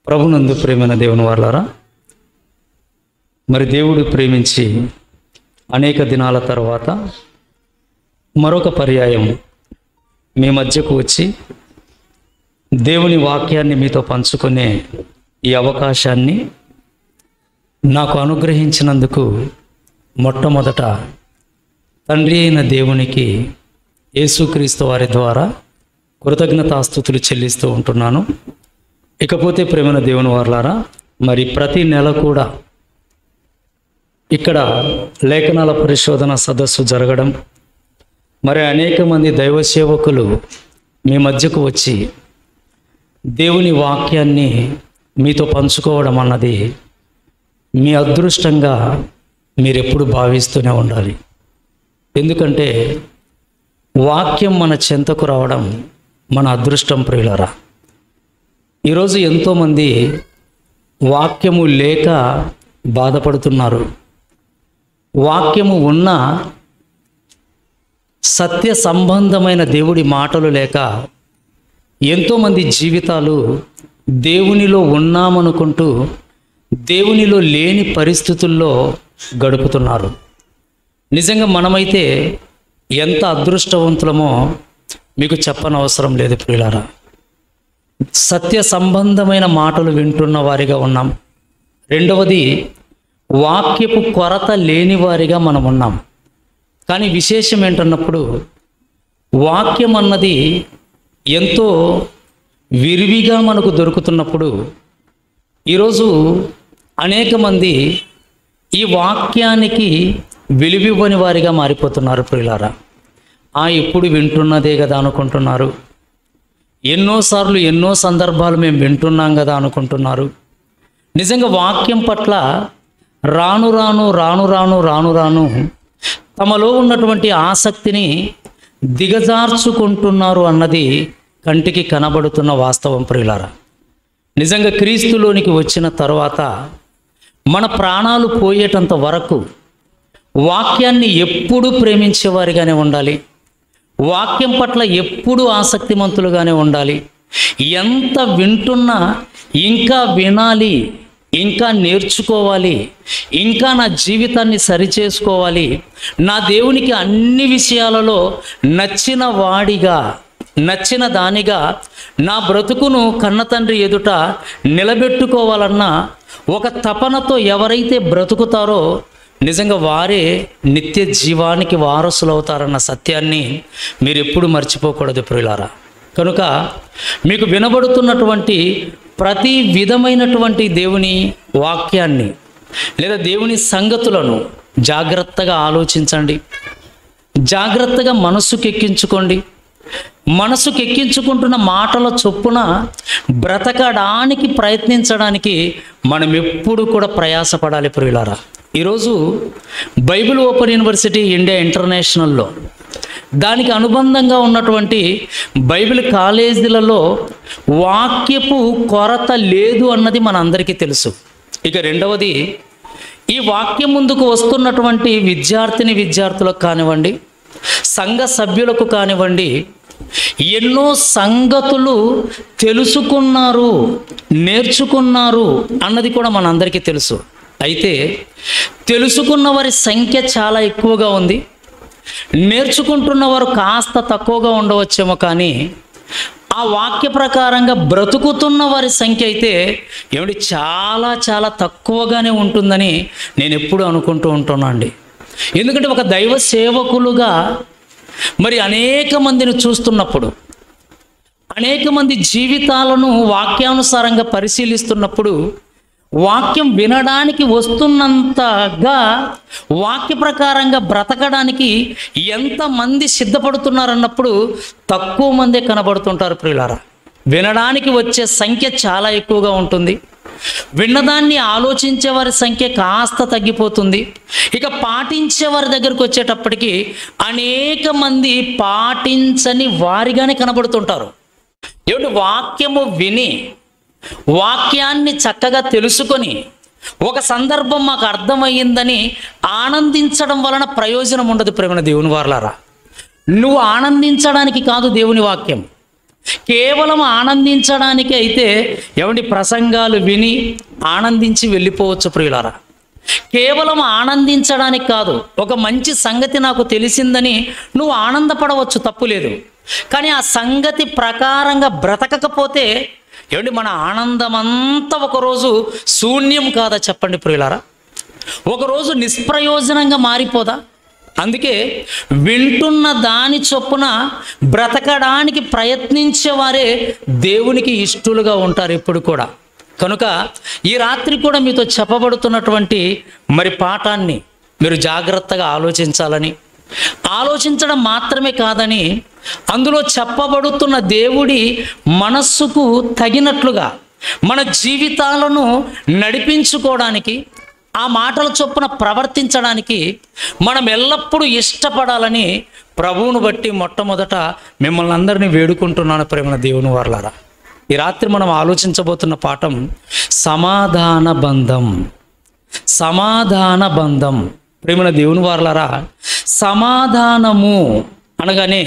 ప్రభునందు ప్రేమైన దేవుని వాళ్ళారా మరి దేవుడు ప్రేమించి అనేక దినాల తర్వాత మరొక పర్యాయం మీ మధ్యకు వచ్చి దేవుని వాక్యాన్ని మీతో పంచుకునే ఈ అవకాశాన్ని నాకు అనుగ్రహించినందుకు మొట్టమొదట తండ్రి అయిన దేవునికి యేసుక్రీస్తు వారి ద్వారా కృతజ్ఞతాస్థుతులు చెల్లిస్తూ ఉంటున్నాను ఇకపోతే ప్రేమన దేవుని వారలారా మరి ప్రతి నెల కూడా ఇక్కడ లేఖనాల పరిశోధన సదస్సు జరగడం మరి అనేక మంది దైవ సేవకులు మీ మధ్యకు వచ్చి దేవుని వాక్యాన్ని మీతో పంచుకోవడం అన్నది మీ అదృష్టంగా మీరు ఎప్పుడు భావిస్తూనే ఉండాలి ఎందుకంటే వాక్యం మన చెంతకు రావడం మన అదృష్టం ప్రియులరా ఈరోజు ఎంతోమంది వాక్యము లేక బాధపడుతున్నారు వాక్యము ఉన్న సత్య సంబంధమైన దేవుడి మాటలు లేక ఎంతోమంది జీవితాలు దేవునిలో ఉన్నామనుకుంటూ దేవునిలో లేని పరిస్థితుల్లో గడుపుతున్నారు నిజంగా మనమైతే ఎంత అదృష్టవంతులమో మీకు చెప్పనవసరం లేదు ప్రియులారా సత్య సంబంధమైన మాటలు వింటున్న వారిగా ఉన్నాం రెండవది వాక్యపు కొరత లేని వారిగా మనం ఉన్నాం కానీ విశేషం ఏంటన్నప్పుడు వాక్యం అన్నది ఎంతో విరివిగా మనకు దొరుకుతున్నప్పుడు ఈరోజు అనేక మంది ఈ వాక్యానికి విలువివ్వని వారిగా మారిపోతున్నారు ప్రియులారా ఆ ఎప్పుడు వింటున్నదే కదా అనుకుంటున్నారు ఎన్నోసార్లు ఎన్నో సందర్భాలు మేము వింటున్నాం కదా అనుకుంటున్నారు నిజంగా వాక్యం పట్ల రాను రాను రాను రాను రాను రాను తమలో ఉన్నటువంటి ఆసక్తిని దిగజార్చుకుంటున్నారు అన్నది కంటికి కనబడుతున్న వాస్తవం ప్రియులారా నిజంగా క్రీస్తులోనికి వచ్చిన తర్వాత మన ప్రాణాలు పోయేటంత వరకు వాక్యాన్ని ఎప్పుడూ ప్రేమించేవారిగానే ఉండాలి వాక్యం పట్ల ఎప్పుడూ ఆసక్తిమంతులుగానే ఉండాలి ఎంత వింటున్నా ఇంకా వినాలి ఇంకా నేర్చుకోవాలి ఇంకా నా జీవితాన్ని సరిచేసుకోవాలి నా దేవునికి అన్ని విషయాలలో నచ్చిన వాడిగా నచ్చిన దానిగా నా బ్రతుకును కన్నతండ్రి ఎదుట నిలబెట్టుకోవాలన్న ఒక తపనతో ఎవరైతే బ్రతుకుతారో నిజంగా వారే నిత్య జీవానికి వారసులు అవుతారన్న సత్యాన్ని మీరు ఎప్పుడు మర్చిపోకూడదు ప్రియులారా కనుక మీకు వినబడుతున్నటువంటి ప్రతి విధమైనటువంటి దేవుని వాక్యాన్ని లేదా దేవుని సంగతులను జాగ్రత్తగా ఆలోచించండి జాగ్రత్తగా మనసుకెక్కించుకోండి మనసుకెక్కించుకుంటున్న మాటల చొప్పున బ్రతకడానికి ప్రయత్నించడానికి మనం ఎప్పుడు కూడా ప్రయాసపడాలి ప్రియులారా ఈరోజు బైబిల్ ఓపెన్ యూనివర్సిటీ ఇండియా ఇంటర్నేషనల్లో దానికి అనుబంధంగా ఉన్నటువంటి బైబిల్ కాలేజీలలో వాక్యపు కొరత లేదు అన్నది మన అందరికీ తెలుసు ఇక రెండవది ఈ వాక్యం ముందుకు వస్తున్నటువంటి విద్యార్థిని విద్యార్థులకు కానివ్వండి సంఘ సభ్యులకు కానివ్వండి ఎన్నో సంగతులు తెలుసుకున్నారు నేర్చుకున్నారు అన్నది కూడా మనందరికీ తెలుసు అయితే తెలుసుకున్న వారి సంఖ్య చాలా ఎక్కువగా ఉంది నేర్చుకుంటున్న వారు కాస్త తక్కువగా ఉండవచ్చేమో కానీ ఆ వాక్య ప్రకారంగా బ్రతుకుతున్న వారి సంఖ్య అయితే ఏమిటి చాలా చాలా తక్కువగానే ఉంటుందని నేను ఎప్పుడు అనుకుంటూ ఉంటున్నాండి ఎందుకంటే ఒక దైవ సేవకులుగా మరి అనేక మందిని చూస్తున్నప్పుడు అనేక మంది జీవితాలను వాక్యానుసారంగా పరిశీలిస్తున్నప్పుడు వాక్యం వినడానికి వస్తున్నంతగా వాక్య ప్రకారంగా బ్రతకడానికి ఎంతమంది సిద్ధపడుతున్నారన్నప్పుడు తక్కువ మందే కనబడుతుంటారు ప్రియులారా వినడానికి వచ్చే సంఖ్య చాలా ఎక్కువగా ఉంటుంది విన్నదాన్ని ఆలోచించే వారి సంఖ్య కాస్త తగ్గిపోతుంది ఇక పాటించే వారి దగ్గరికి వచ్చేటప్పటికి అనేక మంది పాటించని వారిగానే కనబడుతుంటారు ఏమిటి వాక్యము విని వాక్యాన్ని చక్కగా తెలుసుకొని ఒక సందర్భం మాకు అర్థమయ్యిందని ఆనందించడం వలన ప్రయోజనం ఉండదు ప్రేమ దేవుని వారలారా నువ్వు ఆనందించడానికి కాదు దేవుని వాక్యం కేవలం ఆనందించడానికి అయితే ఏమండి ప్రసంగాలు విని ఆనందించి వెళ్ళిపోవచ్చు ప్రియులారా కేవలం ఆనందించడానికి కాదు ఒక మంచి సంగతి నాకు తెలిసిందని నువ్వు ఆనందపడవచ్చు తప్పులేదు కానీ ఆ సంగతి ప్రకారంగా బ్రతకకపోతే ఏమండి మన ఆనందమంతా ఒకరోజు శూన్యం కాదా చెప్పండి ప్రియులారా ఒకరోజు నిష్ప్రయోజనంగా మారిపోదా అందుకే వింటున్న దాని చొప్పున బ్రతకడానికి ప్రయత్నించేవారే దేవునికి ఇష్టలుగా ఉంటారు ఎప్పుడు కూడా కనుక ఈ రాత్రి కూడా మీతో చెప్పబడుతున్నటువంటి మరి పాఠాన్ని మీరు జాగ్రత్తగా ఆలోచించాలని ఆలోచించడం మాత్రమే కాదని అందులో చెప్పబడుతున్న దేవుడి మనస్సుకు తగినట్లుగా మన జీవితాలను నడిపించుకోవడానికి ఆ మాటల చొప్పున ప్రవర్తించడానికి మనం ఎల్లప్పుడూ ఇష్టపడాలని ప్రభువును బట్టి మొట్టమొదట మిమ్మల్ని అందరినీ వేడుకుంటున్నాను ప్రేమ దేవుని వర్లారా ఈ రాత్రి మనం ఆలోచించబోతున్న పాఠం సమాధాన బంధం సమాధాన బంధం ప్రేమల దేవుని వారలారా సమాధానము అనగానే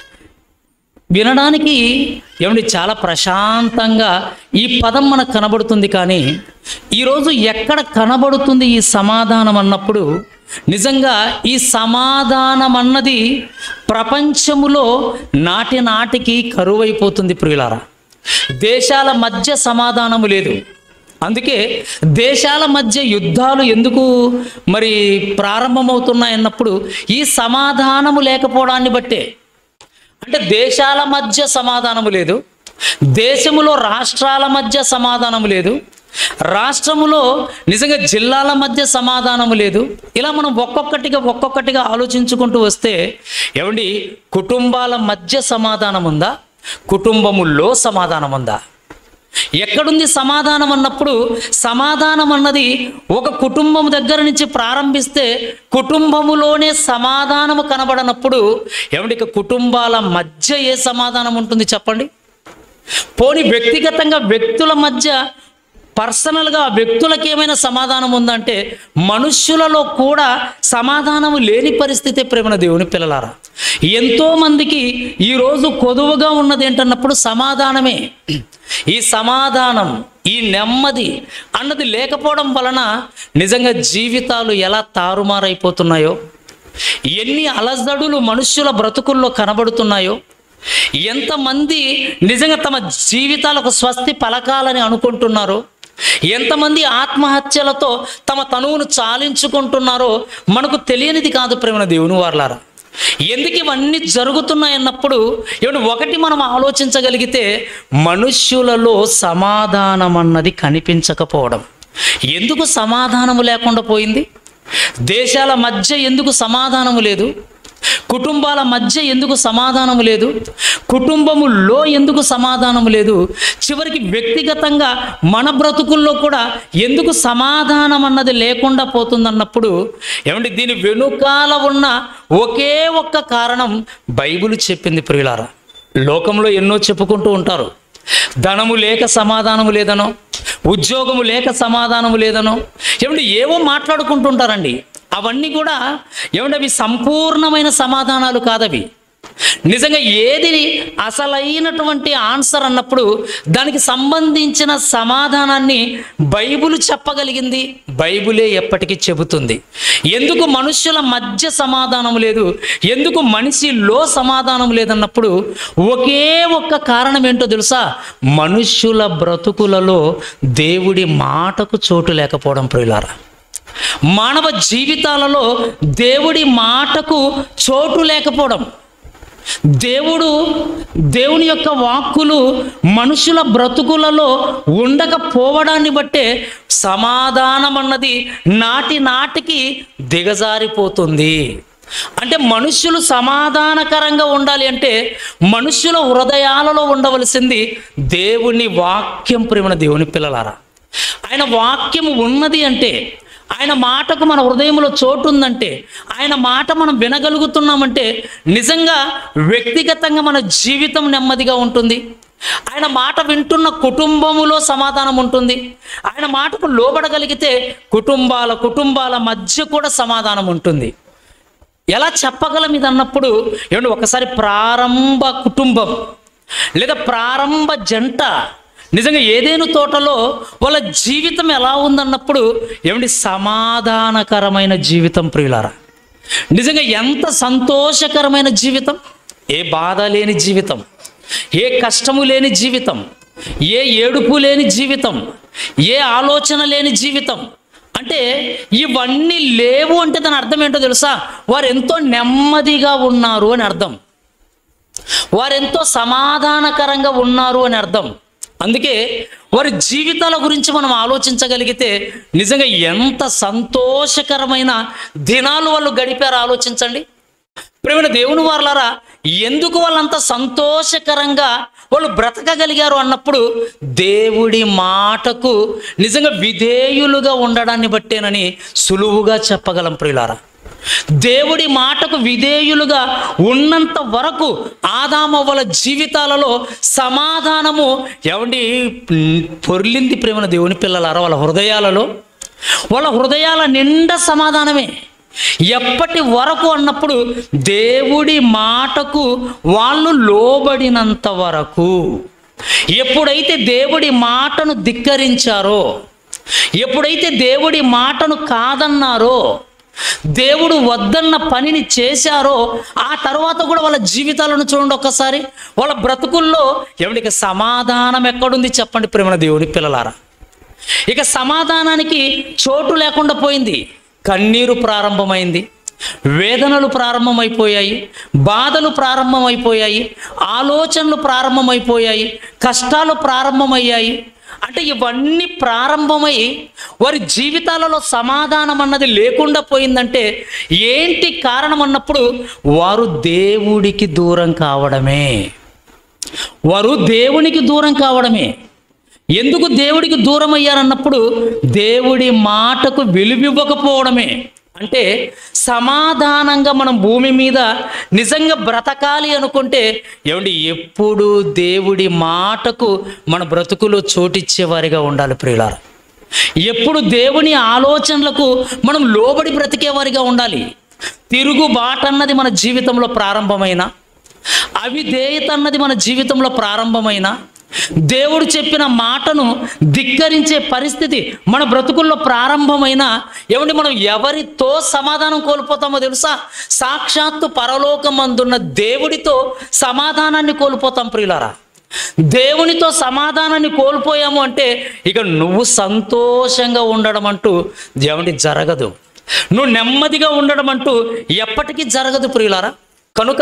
వినడానికి ఏమండి చాలా ప్రశాంతంగా ఈ పదం మనకు కనబడుతుంది కానీ ఈరోజు ఎక్కడ కనబడుతుంది ఈ సమాధానం అన్నప్పుడు నిజంగా ఈ సమాధానం అన్నది ప్రపంచములో నాటి నాటికి కరువైపోతుంది ప్రియులారా దేశాల మధ్య సమాధానము లేదు అందుకే దేశాల మధ్య యుద్ధాలు ఎందుకు మరి ప్రారంభమవుతున్నాయన్నప్పుడు ఈ సమాధానము లేకపోవడాన్ని బట్టే అంటే దేశాల మధ్య సమాధానము లేదు దేశములో రాష్ట్రాల మధ్య సమాధానము లేదు రాష్ట్రములో నిజంగా జిల్లాల మధ్య సమాధానము లేదు ఇలా మనం ఒక్కొక్కటిగా ఒక్కొక్కటిగా ఆలోచించుకుంటూ వస్తే ఏమండి కుటుంబాల మధ్య సమాధానం ఉందా కుటుంబముల్లో సమాధానం ఉందా ఎక్కడుంది సమాధానం అన్నప్పుడు సమాధానం అన్నది ఒక కుటుంబం దగ్గర నుంచి ప్రారంభిస్తే కుటుంబములోనే సమాధానము కనబడనప్పుడు ఏమంటే ఇక కుటుంబాల మధ్య ఏ సమాధానం ఉంటుంది చెప్పండి పోని వ్యక్తిగతంగా వ్యక్తుల మధ్య పర్సనల్గా వ్యక్తులకు ఏమైనా సమాధానం ఉందంటే మనుష్యులలో కూడా సమాధానము లేని పరిస్థితి ప్రేమన దేవుని పిల్లలారా ఎంతో మందికి ఈరోజు కొదువుగా ఉన్నది ఏంటన్నప్పుడు సమాధానమే ఈ సమాధానం ఈ నెమ్మది అన్నది లేకపోవడం వలన నిజంగా జీవితాలు ఎలా తారుమారైపోతున్నాయో ఎన్ని అలజడులు మనుష్యుల బ్రతుకుల్లో కనబడుతున్నాయో ఎంతమంది నిజంగా తమ జీవితాలకు స్వస్తి పలకాలని అనుకుంటున్నారో ఎంతమంది ఆత్మహత్యలతో తమ తనువును చాలించుకుంటున్నారో మనకు తెలియనిది కాదు ప్రేమ దేవుని వార్లారా ఎందుకు ఇవన్నీ జరుగుతున్నాయన్నప్పుడు ఏమంటే ఒకటి మనం ఆలోచించగలిగితే మనుష్యులలో సమాధానం అన్నది కనిపించకపోవడం ఎందుకు సమాధానము లేకుండా పోయింది దేశాల మధ్య ఎందుకు సమాధానము లేదు కుటుంబాల మధ్య ఎందుకు సమాధానము లేదు కుటుంబములో ఎందుకు సమాధానము లేదు చివరికి వ్యక్తిగతంగా మన బ్రతుకుల్లో కూడా ఎందుకు సమాధానం అన్నది లేకుండా పోతుందన్నప్పుడు ఏమంటే దీని వెనుకాల ఉన్న ఒకే ఒక్క కారణం బైబిల్ చెప్పింది ప్రియులారా లోకంలో ఎన్నో చెప్పుకుంటూ ఉంటారు ధనము లేక సమాధానము లేదనో ఉద్యోగము లేక సమాధానము లేదనో ఏమంటే ఏవో మాట్లాడుకుంటుంటారండి అవన్నీ కూడా ఏమంటే అవి సంపూర్ణమైన సమాధానాలు కాదవి నిజంగా ఏది అసలైనటువంటి ఆన్సర్ అన్నప్పుడు దానికి సంబంధించిన సమాధానాన్ని బైబుల్ చెప్పగలిగింది బైబులే ఎప్పటికీ చెబుతుంది ఎందుకు మనుషుల మధ్య సమాధానం లేదు ఎందుకు మనిషిలో సమాధానం లేదన్నప్పుడు ఒకే ఒక్క కారణం ఏంటో తెలుసా మనుష్యుల బ్రతుకులలో దేవుడి మాటకు చోటు లేకపోవడం ప్రియులారా మానవ జీవితాలలో దేవుడి మాటకు చోటు లేకపోవడం దేవుడు దేవుని యొక్క వాక్కులు మనుషుల బ్రతుకులలో ఉండకపోవడాన్ని బట్టే సమాధానం అన్నది నాటి నాటికి దిగజారిపోతుంది అంటే మనుష్యులు సమాధానకరంగా ఉండాలి అంటే మనుష్యుల హృదయాలలో ఉండవలసింది దేవుని వాక్యం ప్రేమణ దేవుని పిల్లలారా ఆయన వాక్యం ఉన్నది అంటే ఆయన మాటకు మన హృదయంలో చోటు ఉందంటే ఆయన మాట మనం వినగలుగుతున్నామంటే నిజంగా వ్యక్తిగతంగా మన జీవితం నెమ్మదిగా ఉంటుంది ఆయన మాట వింటున్న కుటుంబములో సమాధానం ఉంటుంది ఆయన మాటకు లోబడగలిగితే కుటుంబాల కుటుంబాల మధ్య కూడా సమాధానం ఉంటుంది ఎలా చెప్పగలం ఇది అన్నప్పుడు ఏమంటే ఒకసారి ప్రారంభ కుటుంబం లేదా ప్రారంభ జంట నిజంగా ఏదేను తోటలో వాళ్ళ జీవితం ఎలా ఉందన్నప్పుడు ఏమిటి సమాధానకరమైన జీవితం ప్రియులారా నిజంగా ఎంత సంతోషకరమైన జీవితం ఏ బాధ లేని జీవితం ఏ కష్టము లేని జీవితం ఏ ఏడుపు లేని జీవితం ఏ ఆలోచన లేని జీవితం అంటే ఇవన్నీ లేవు అంటే దాని అర్థం ఏంటో తెలుసా వారు ఎంతో నెమ్మదిగా ఉన్నారు అని అర్థం వారెంతో సమాధానకరంగా ఉన్నారు అని అర్థం అందుకే వారి జీవితాల గురించి మనం ఆలోచించగలిగితే నిజంగా ఎంత సంతోషకరమైన దినాలు వాళ్ళు గడిపారో ఆలోచించండి ప్రేమైన దేవుని వారలారా ఎందుకు వాళ్ళంత సంతోషకరంగా వాళ్ళు బ్రతకగలిగారు అన్నప్పుడు దేవుడి మాటకు నిజంగా విధేయులుగా ఉండడాన్ని బట్టేనని సులువుగా చెప్పగలం ప్రియులారా దేవుడి మాటకు విధేయులుగా ఉన్నంత వరకు ఆదామవ్వల జీవితాలలో సమాధానము ఎవండి పొర్లింది ప్రేమన దేవుని పిల్లలారా వాళ్ళ హృదయాలలో వాళ్ళ హృదయాల నిండా సమాధానమే ఎప్పటి వరకు అన్నప్పుడు దేవుడి మాటకు వాళ్ళు లోబడినంత వరకు ఎప్పుడైతే దేవుడి మాటను ధిక్కరించారో ఎప్పుడైతే దేవుడి మాటను కాదన్నారో దేవుడు వద్దన్న పనిని చేశారో ఆ తర్వాత కూడా వాళ్ళ జీవితాలను చూడండి ఒక్కసారి వాళ్ళ బ్రతుకుల్లో ఎవరికి సమాధానం ఎక్కడుంది చెప్పండి ప్రేమణ దేవుడి పిల్లలారా ఇక సమాధానానికి చోటు లేకుండా పోయింది కన్నీరు ప్రారంభమైంది వేదనలు ప్రారంభమైపోయాయి బాధలు ప్రారంభమైపోయాయి ఆలోచనలు ప్రారంభమైపోయాయి కష్టాలు ప్రారంభమయ్యాయి అంటే ఇవన్నీ ప్రారంభమై వారి జీవితాలలో సమాధానం అన్నది లేకుండా పోయిందంటే ఏంటి కారణం అన్నప్పుడు వారు దేవుడికి దూరం కావడమే వారు దేవునికి దూరం కావడమే ఎందుకు దేవుడికి దూరం అయ్యారన్నప్పుడు దేవుడి మాటకు విలువివ్వకపోవడమే అంటే సమాధానంగా మనం భూమి మీద నిజంగా బ్రతకాలి అనుకుంటే ఏమండి ఎప్పుడు దేవుడి మాటకు మన బ్రతుకులో చోటిచ్చేవారిగా ఉండాలి ప్రియులారా ఎప్పుడు దేవుని ఆలోచనలకు మనం లోబడి బ్రతికేవారిగా ఉండాలి తిరుగుబాటు అన్నది మన జీవితంలో ప్రారంభమైన అవిధేయత అన్నది మన జీవితంలో ప్రారంభమైన దేవుడు చెప్పిన మాటను ధిక్కరించే పరిస్థితి మన బ్రతుకుల్లో ప్రారంభమైన ఏమండి మనం ఎవరితో సమాధానం కోల్పోతామో తెలుసా సాక్షాత్తు పరలోకమందున్న దేవుడితో సమాధానాన్ని కోల్పోతాం ప్రియులారా దేవునితో సమాధానాన్ని కోల్పోయాము అంటే ఇక నువ్వు సంతోషంగా ఉండడం అంటూ దేవుడి జరగదు నువ్వు నెమ్మదిగా ఉండడం అంటూ ఎప్పటికీ జరగదు ప్రియులారా కనుక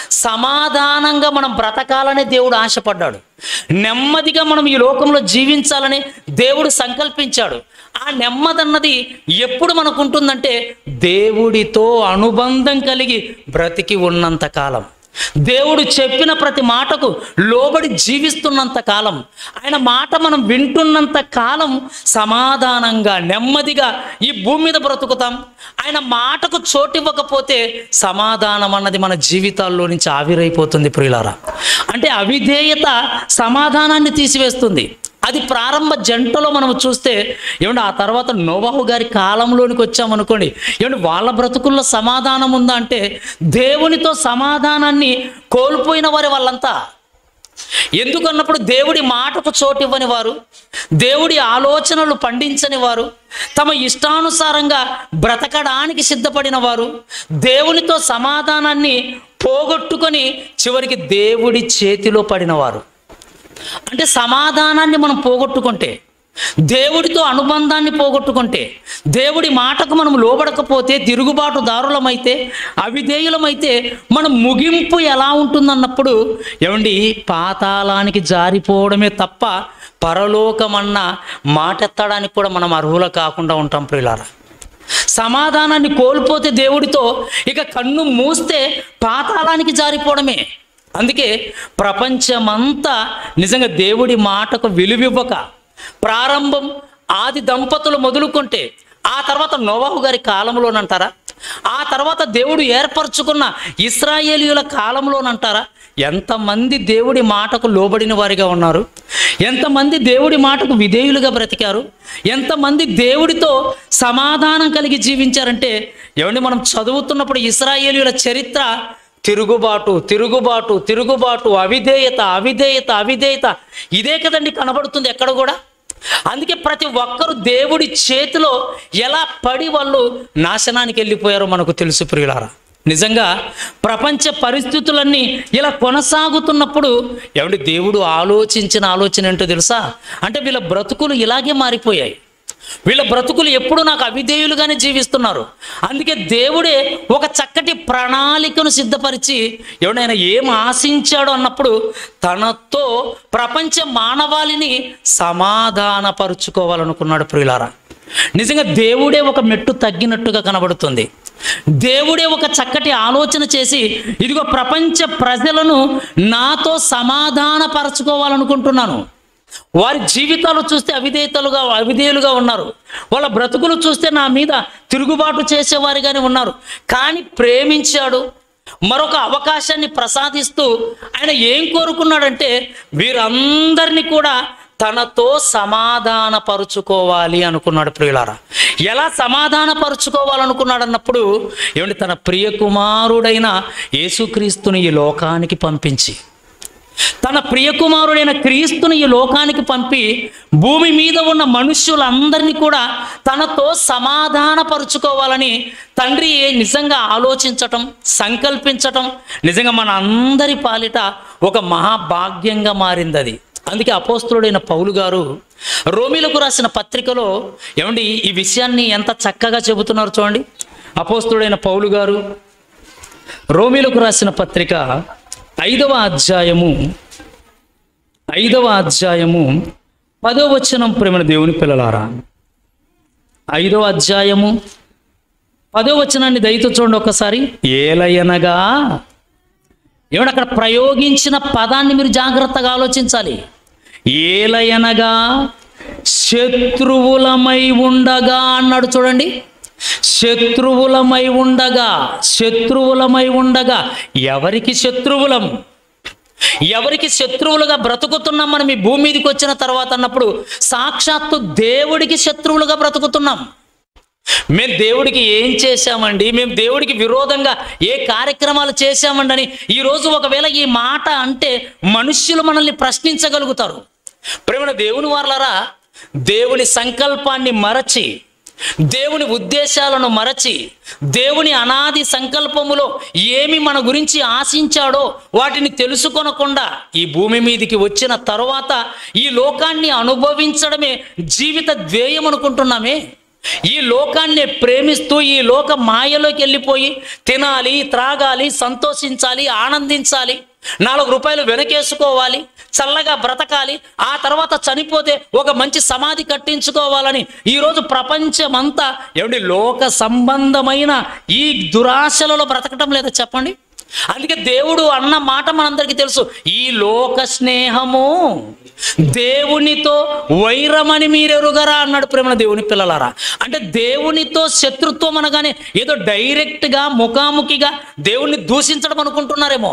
సమాధానంగా మనం బ్రతకాలని దేవుడు ఆశపడ్డాడు నెమ్మదిగా మనం ఈ లోకంలో జీవించాలని దేవుడు సంకల్పించాడు ఆ నెమ్మదన్నది ఎప్పుడు మనకు ఉంటుందంటే దేవుడితో అనుబంధం కలిగి బ్రతికి ఉన్నంత కాలం దేవుడు చెప్పిన ప్రతి మాటకు లోబడి జీవిస్తున్నంత కాలం ఆయన మాట మనం వింటున్నంత కాలం సమాధానంగా నెమ్మదిగా ఈ భూమి మీద బ్రతుకుతాం ఆయన మాటకు చోటివ్వకపోతే సమాధానం అన్నది మన జీవితాల్లో నుంచి ఆవిరైపోతుంది ప్రియులారా అంటే అవిధేయత సమాధానాన్ని తీసివేస్తుంది అది ప్రారంభ జంటలో మనం చూస్తే ఏమంటే ఆ తర్వాత నోవాహు గారి కాలంలోనికి వచ్చామనుకోండి ఏమంటే వాళ్ళ బ్రతుకుల్లో సమాధానం ఉందా అంటే దేవునితో సమాధానాన్ని కోల్పోయిన వారి వాళ్ళంతా ఎందుకన్నప్పుడు దేవుడి మాటకు చోటు ఇవ్వని వారు దేవుడి ఆలోచనలు పండించని వారు తమ ఇష్టానుసారంగా బ్రతకడానికి సిద్ధపడిన వారు దేవునితో సమాధానాన్ని పోగొట్టుకొని చివరికి దేవుడి చేతిలో పడినవారు అంటే సమాధానాన్ని మనం పోగొట్టుకుంటే దేవుడితో అనుబంధాన్ని పోగొట్టుకుంటే దేవుడి మాటకు మనం లోబడకపోతే తిరుగుబాటు దారులమైతే అవిధేయులమైతే మన ముగింపు ఎలా ఉంటుందన్నప్పుడు ఏమండి పాతాళానికి జారిపోవడమే తప్ప పరలోకమన్న మాటెత్తడానికి కూడా మనం అర్హుల కాకుండా ఉంటాం ప్రియులారా సమాధానాన్ని కోల్పోతే దేవుడితో ఇక కన్ను మూస్తే పాతాళానికి జారిపోవడమే అందుకే ప్రపంచమంతా నిజంగా దేవుడి మాటకు విలువివ్వక ప్రారంభం ఆది దంపతులు మొదలుకుంటే ఆ తర్వాత నోవాహు గారి కాలంలోనంటారా ఆ తర్వాత దేవుడు ఏర్పరచుకున్న ఇస్రాయేలీయుల కాలంలోనంటారా ఎంతమంది దేవుడి మాటకు లోబడిన వారిగా ఉన్నారు ఎంతమంది దేవుడి మాటకు విధేయులుగా బ్రతికారు ఎంతమంది దేవుడితో సమాధానం కలిగి జీవించారంటే ఏమండి మనం చదువుతున్నప్పుడు ఇస్రాయేలీయుల చరిత్ర తిరుగుబాటు తిరుగుబాటు తిరుగుబాటు అవిధేయత అవిధేయత అవిధేయత ఇదే కదండి కనబడుతుంది ఎక్కడ కూడా అందుకే ప్రతి ఒక్కరు దేవుడి చేతిలో ఎలా పడి వాళ్ళు నాశనానికి వెళ్ళిపోయారో మనకు తెలుసు ప్రియులారా నిజంగా ప్రపంచ పరిస్థితులన్నీ ఇలా కొనసాగుతున్నప్పుడు ఏమంటే దేవుడు ఆలోచించిన ఆలోచన ఏంటో తెలుసా అంటే వీళ్ళ బ్రతుకులు ఇలాగే మారిపోయాయి వీళ్ళ బ్రతుకులు ఎప్పుడు నాకు అవిధేయులుగానే జీవిస్తున్నారు అందుకే దేవుడే ఒక చక్కటి ప్రణాళికను సిద్ధపరిచి ఎవడైనా ఏం ఆశించాడు అన్నప్పుడు తనతో ప్రపంచ మానవాళిని సమాధానపరుచుకోవాలనుకున్నాడు ప్రియులారా నిజంగా దేవుడే ఒక మెట్టు తగ్గినట్టుగా కనబడుతుంది దేవుడే ఒక చక్కటి ఆలోచన చేసి ఇదిగో ప్రపంచ ప్రజలను నాతో సమాధానపరచుకోవాలనుకుంటున్నాను వారి జీవితాలు చూస్తే అవిధేయతలుగా అవిధేయులుగా ఉన్నారు వాళ్ళ బ్రతుకులు చూస్తే నా మీద తిరుగుబాటు చేసేవారిగానే ఉన్నారు కానీ ప్రేమించాడు మరొక అవకాశాన్ని ప్రసాదిస్తూ ఆయన ఏం కోరుకున్నాడంటే వీరందరినీ కూడా తనతో సమాధానపరుచుకోవాలి అనుకున్నాడు ప్రియులారా ఎలా సమాధానపరుచుకోవాలనుకున్నాడు అన్నప్పుడు ఏమంటే తన ప్రియ కుమారుడైన యేసుక్రీస్తుని ఈ లోకానికి పంపించి తన ప్రియకుమారుడైన క్రీస్తుని ఈ లోకానికి పంపి భూమి మీద ఉన్న మనుష్యులందరినీ కూడా తనతో సమాధానపరుచుకోవాలని తండ్రి నిజంగా ఆలోచించటం సంకల్పించటం నిజంగా మన అందరి పాలిట ఒక మహాభాగ్యంగా మారింది అది అందుకే అపోస్తులుడైన పౌలు గారు రోమిలకు రాసిన పత్రికలో ఏమండి ఈ విషయాన్ని ఎంత చక్కగా చెబుతున్నారు చూడండి అపోస్తుడైన పౌలు గారు రోమిలకు రాసిన పత్రిక ఐదవ అధ్యాయము ఐదవ అధ్యాయము పదో వచనం ప్రేమ దేవుని పిల్లలారా ఐదవ అధ్యాయము పదో వచనాన్ని దయతో చూడండి ఒకసారి ఏలయనగా ఏమంటే అక్కడ ప్రయోగించిన పదాన్ని మీరు జాగ్రత్తగా ఆలోచించాలి ఏలయనగా శత్రువులమై ఉండగా అన్నాడు చూడండి శత్రువులమై ఉండగా శత్రువులమై ఉండగా ఎవరికి శత్రువులం ఎవరికి శత్రువులుగా బ్రతుకుతున్నాం మనం ఈ భూమి మీదకి వచ్చిన తర్వాత అన్నప్పుడు సాక్షాత్తు దేవుడికి శత్రువులుగా బ్రతుకుతున్నాం మేము దేవుడికి ఏం చేశామండి మేము దేవుడికి విరోధంగా ఏ కార్యక్రమాలు చేశామండి అని ఈరోజు ఒకవేళ ఈ మాట అంటే మనుష్యులు మనల్ని ప్రశ్నించగలుగుతారు ప్రేమ దేవుని వారలారా దేవుని సంకల్పాన్ని మరచి దేవుని ఉద్దేశాలను మరచి దేవుని అనాది సంకల్పములో ఏమి మన గురించి ఆశించాడో వాటిని తెలుసుకొనకుండా ఈ భూమి మీదికి వచ్చిన తరువాత ఈ లోకాన్ని అనుభవించడమే జీవిత ధ్యేయం అనుకుంటున్నామే ఈ లోకాన్ని ప్రేమిస్తూ ఈ లోక మాయలోకి వెళ్ళిపోయి తినాలి త్రాగాలి సంతోషించాలి ఆనందించాలి నాలుగు రూపాయలు వెనకేసుకోవాలి చల్లగా బ్రతకాలి ఆ తర్వాత చనిపోతే ఒక మంచి సమాధి కట్టించుకోవాలని ఈరోజు ప్రపంచమంతా ఏమండి లోక సంబంధమైన ఈ దురాశలలో బ్రతకటం లేదా చెప్పండి అందుకే దేవుడు అన్న మాట మనందరికీ తెలుసు ఈ లోక స్నేహము దేవునితో వైరమని మీరెరుగరా అన్నాడు ప్రేమ దేవుని పిల్లలారా అంటే దేవునితో శత్రుత్వం అనగానే ఏదో డైరెక్ట్గా ముఖాముఖిగా దేవుణ్ణి దూషించడం అనుకుంటున్నారేమో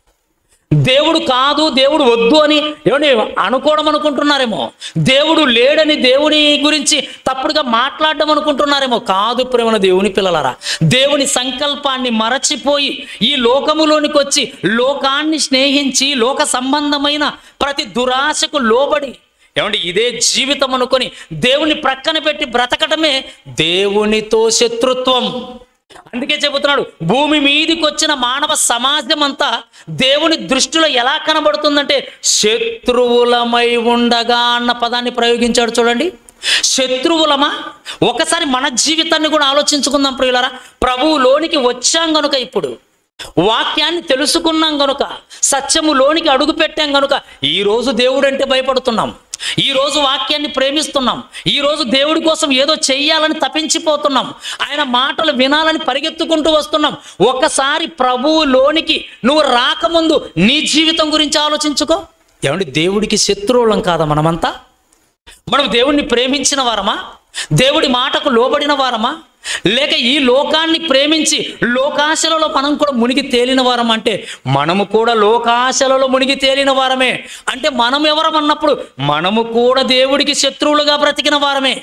దేవుడు కాదు దేవుడు వద్దు అని ఏమండి అనుకోవడం అనుకుంటున్నారేమో దేవుడు లేడని దేవుని గురించి తప్పుడుగా మాట్లాడడం అనుకుంటున్నారేమో కాదు ప్రేమన దేవుని పిల్లలారా దేవుని సంకల్పాన్ని మరచిపోయి ఈ లోకములోనికి వచ్చి లోకాన్ని స్నేహించి లోక సంబంధమైన ప్రతి దురాశకు లోబడి ఏమండి ఇదే జీవితం అనుకొని దేవుని ప్రక్కన పెట్టి బ్రతకటమే దేవునితో శత్రుత్వం అందుకే చెబుతున్నాడు భూమి మీదికి వచ్చిన మానవ సమాజం అంతా దేవుని దృష్టిలో ఎలా కనబడుతుందంటే శత్రువులమై ఉండగా అన్న పదాన్ని ప్రయోగించాడు చూడండి శత్రువులమా ఒకసారి మన జీవితాన్ని కూడా ఆలోచించుకుందాం ప్రియులరా ప్రభువులోనికి వచ్చాం గనుక ఇప్పుడు వాక్యాన్ని తెలుసుకున్నాం గనుక సత్యములోనికి అడుగు పెట్టాం గనుక ఈ రోజు దేవుడు అంటే భయపడుతున్నాం ఈ రోజు వాక్యాన్ని ప్రేమిస్తున్నాం ఈ రోజు దేవుడి కోసం ఏదో చెయ్యాలని తప్పించిపోతున్నాం ఆయన మాటలు వినాలని పరిగెత్తుకుంటూ వస్తున్నాం ఒక్కసారి ప్రభువులోనికి నువ్వు రాకముందు నీ జీవితం గురించి ఆలోచించుకో ఏమండి దేవుడికి శత్రువులం కాదా మనమంతా మనం దేవుణ్ణి ప్రేమించిన వారమా దేవుడి మాటకు లోబడిన వారమా లేక ఈ లోకాన్ని ప్రేమించి లోకాశలలో మనం కూడా మునిగి తేలిన వారం అంటే మనము కూడా లోకాశలలో మునిగి తేలిన వారమే అంటే మనం ఎవరం అన్నప్పుడు మనము కూడా దేవుడికి శత్రువులుగా బ్రతికిన వారమే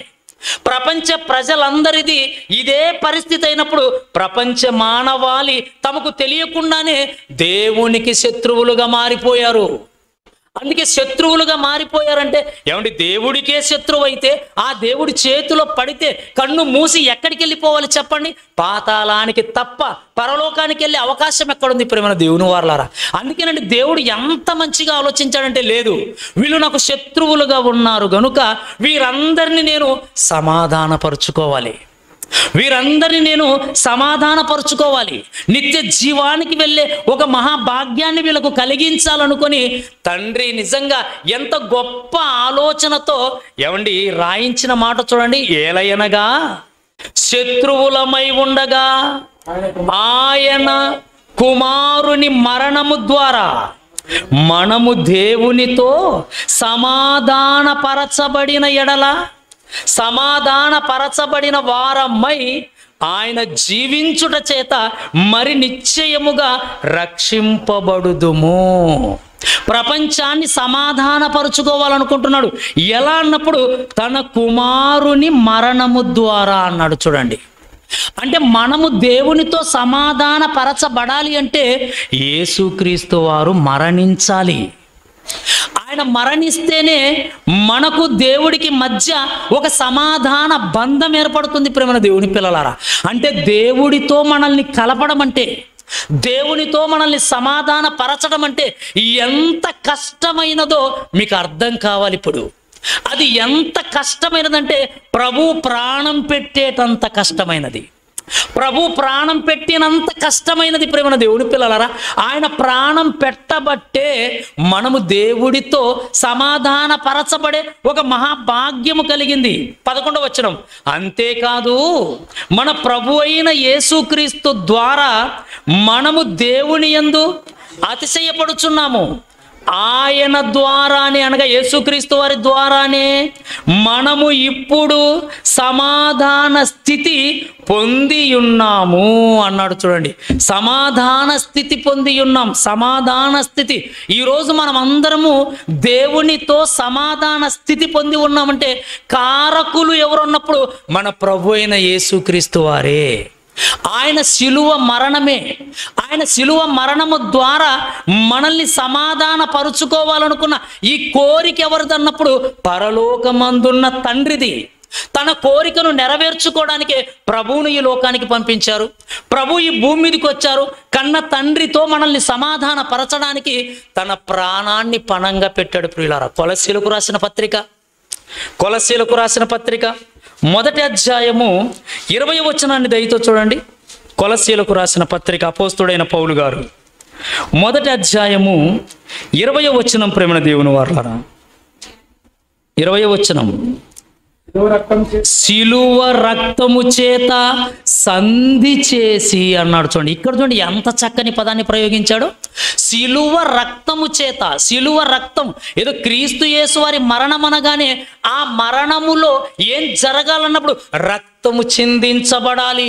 ప్రపంచ ప్రజలందరిది ఇదే పరిస్థితి అయినప్పుడు ప్రపంచ మానవాళి తమకు తెలియకుండానే దేవునికి శత్రువులుగా మారిపోయారు అందుకే శత్రువులుగా మారిపోయారంటే ఏమండి దేవుడికే శత్రువు అయితే ఆ దేవుడి చేతిలో పడితే కన్ను మూసి ఎక్కడికి వెళ్ళిపోవాలి చెప్పండి పాతాళానికి తప్ప పరలోకానికి వెళ్ళే అవకాశం ఎక్కడుంది ప్రేమ దేవుని వారలారా అందుకేనండి దేవుడు ఎంత మంచిగా ఆలోచించాడంటే లేదు వీళ్ళు నాకు శత్రువులుగా ఉన్నారు గనుక వీరందరినీ నేను సమాధానపరుచుకోవాలి వీరందరినీ నేను సమాధానపరుచుకోవాలి నిత్య జీవానికి వెళ్ళే ఒక మహాభాగ్యాన్ని వీళ్ళకు కలిగించాలనుకొని తండ్రి నిజంగా ఎంత గొప్ప ఆలోచనతో ఏమండి రాయించిన మాట చూడండి ఏలయనగా శత్రువులమై ఉండగా ఆయన కుమారుని మరణము ద్వారా మనము దేవునితో సమాధానపరచబడిన ఎడల సమాధానపరచబడిన వారమ్మై ఆయన జీవించుట చేత మరి నిశ్చయముగా రక్షింపబడుదుము ప్రపంచాన్ని సమాధానపరుచుకోవాలనుకుంటున్నాడు ఎలా అన్నప్పుడు తన కుమారుని మరణము ద్వారా అన్నాడు చూడండి అంటే మనము దేవునితో సమాధాన పరచబడాలి అంటే యేసుక్రీస్తు వారు మరణించాలి ఆయన మరణిస్తేనే మనకు దేవుడికి మధ్య ఒక సమాధాన బంధం ఏర్పడుతుంది ప్రేమ దేవుని పిల్లలారా అంటే దేవుడితో మనల్ని కలపడం అంటే దేవునితో మనల్ని సమాధాన పరచడం అంటే ఎంత కష్టమైనదో మీకు అర్థం కావాలి ఇప్పుడు అది ఎంత కష్టమైనదంటే ప్రభు ప్రాణం పెట్టేటంత కష్టమైనది ప్రభు ప్రాణం పెట్టినంత కష్టమైనది ప్రేమన దేవుని పిల్లలరా ఆయన ప్రాణం పెట్టబట్టే మనము దేవుడితో సమాధాన పరచబడే ఒక మహాభాగ్యము కలిగింది పదకొండవ వచనం అంతేకాదు మన ప్రభు అయిన యేసుక్రీస్తు ద్వారా మనము దేవుని యందు అతిశయపడుచున్నాము ఆయన ద్వారానే అనగా యేసుక్రీస్తు వారి ద్వారానే మనము ఇప్పుడు సమాధాన స్థితి పొంది ఉన్నాము అన్నాడు చూడండి సమాధాన స్థితి పొంది ఉన్నాం సమాధాన స్థితి ఈరోజు మనం అందరము దేవునితో సమాధాన స్థితి పొంది ఉన్నామంటే కారకులు ఎవరున్నప్పుడు మన ప్రభు అయిన యేసుక్రీస్తు వారే ఆయన శిలువ మరణమే ఆయన శిలువ మరణము ద్వారా మనల్ని సమాధాన పరుచుకోవాలనుకున్న ఈ కోరిక ఎవరిదన్నప్పుడు పరలోకమందున్న తండ్రిది తన కోరికను నెరవేర్చుకోవడానికే ప్రభువును ఈ లోకానికి పంపించారు ప్రభు ఈ భూమి మీదకి వచ్చారు కన్న తండ్రితో మనల్ని సమాధాన పరచడానికి తన ప్రాణాన్ని పణంగా పెట్టాడు ప్రియులారా కొలసీలకు రాసిన పత్రిక కొలసీలకు రాసిన పత్రిక మొదటి అధ్యాయము ఇరవై వచనాన్ని దయతో చూడండి కొలసీలకు రాసిన పత్రిక అపోస్తుడైన పౌలు గారు మొదటి అధ్యాయము ఇరవై వచనం ప్రేమణ దేవుని వారులారా ఇరవై వచనం శిలువ రక్తం చే- శిలువ రక్తము చేత సంధి చేసి అన్నాడు చూడండి ఇక్కడ చూడండి ఎంత చక్కని పదాన్ని ప్రయోగించాడు శిలువ రక్తము చేత శిలువ రక్తం ఏదో క్రీస్తు యేసు వారి మరణం అనగానే ఆ మరణములో ఏం జరగాలన్నప్పుడు రక్తము చిందించబడాలి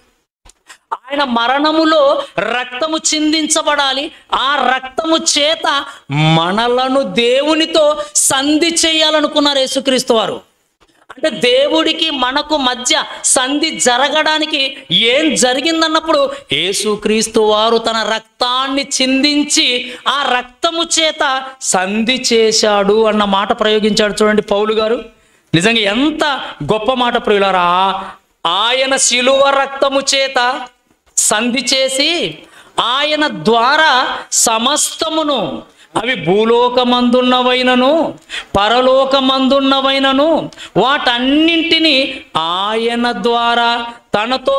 ఆయన మరణములో రక్తము చిందించబడాలి ఆ రక్తము చేత మనలను దేవునితో సంధి చేయాలనుకున్నారు యేసుక్రీస్తు వారు అంటే దేవుడికి మనకు మధ్య సంధి జరగడానికి ఏం జరిగిందన్నప్పుడు యేసుక్రీస్తు వారు తన రక్తాన్ని చిందించి ఆ రక్తము చేత సంధి చేశాడు అన్న మాట ప్రయోగించాడు చూడండి పౌలు గారు నిజంగా ఎంత గొప్ప మాట ప్రియులారా ఆయన శిలువ రక్తము చేత సంధి చేసి ఆయన ద్వారా సమస్తమును అవి భూలోకమందున్నవైనను పరలోకమందున్నవైనను వాటన్నింటినీ ఆయన ద్వారా తనతో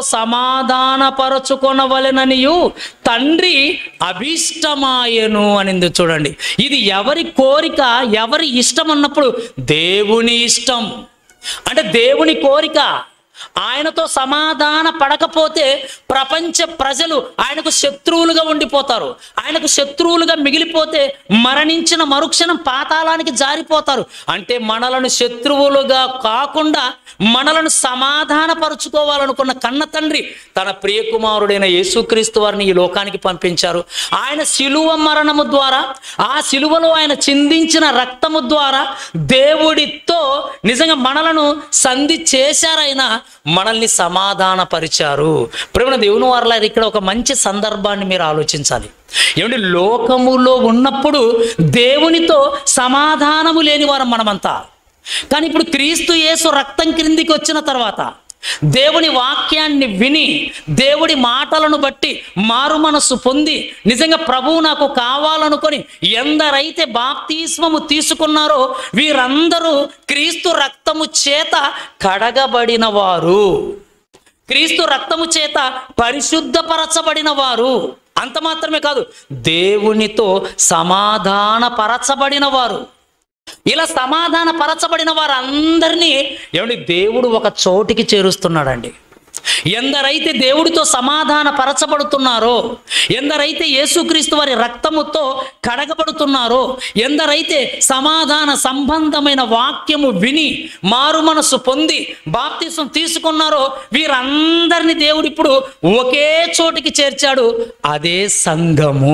సమాధానపరచుకొనవలెననియు తండ్రి అభిష్టమాయను అనింది చూడండి ఇది ఎవరి కోరిక ఎవరి ఇష్టం అన్నప్పుడు దేవుని ఇష్టం అంటే దేవుని కోరిక ఆయనతో సమాధాన పడకపోతే ప్రపంచ ప్రజలు ఆయనకు శత్రువులుగా ఉండిపోతారు ఆయనకు శత్రువులుగా మిగిలిపోతే మరణించిన మరుక్షణం పాతాళానికి జారిపోతారు అంటే మనలను శత్రువులుగా కాకుండా మనలను సమాధానపరుచుకోవాలనుకున్న కన్న తండ్రి తన ప్రియకుమారుడైన యేసుక్రీస్తు వారిని ఈ లోకానికి పంపించారు ఆయన శిలువ మరణము ద్వారా ఆ శిలువలో ఆయన చిందించిన రక్తము ద్వారా దేవుడితో నిజంగా మనలను సంధి చేశారైనా మనల్ని సమాధానపరిచారు ప్రేమ దేవుని వారిలా ఇక్కడ ఒక మంచి సందర్భాన్ని మీరు ఆలోచించాలి ఏమంటే లోకములో ఉన్నప్పుడు దేవునితో సమాధానము లేని వారం మనమంతా కానీ ఇప్పుడు క్రీస్తు యేసు రక్తం క్రిందికి వచ్చిన తర్వాత దేవుని వాక్యాన్ని విని దేవుడి మాటలను బట్టి మారు మనస్సు పొంది నిజంగా ప్రభువు నాకు కావాలనుకొని ఎందరైతే బాప్తిస్మము తీసుకున్నారో వీరందరూ క్రీస్తు రక్తము చేత కడగబడిన వారు క్రీస్తు రక్తము చేత పరిశుద్ధపరచబడిన వారు అంత మాత్రమే కాదు దేవునితో సమాధాన పరచబడిన వారు ఇలా సమాధాన పరచబడిన వారందరినీ ఏమండి దేవుడు ఒక చోటికి చేరుస్తున్నాడండి ఎందరైతే దేవుడితో సమాధాన పరచబడుతున్నారో ఎందరైతే యేసుక్రీస్తు వారి రక్తముతో కడగబడుతున్నారో ఎందరైతే సమాధాన సంబంధమైన వాక్యము విని మారు మనసు పొంది బాప్తిసం తీసుకున్నారో వీరందరినీ దేవుడు ఇప్పుడు ఒకే చోటికి చేర్చాడు అదే సంఘము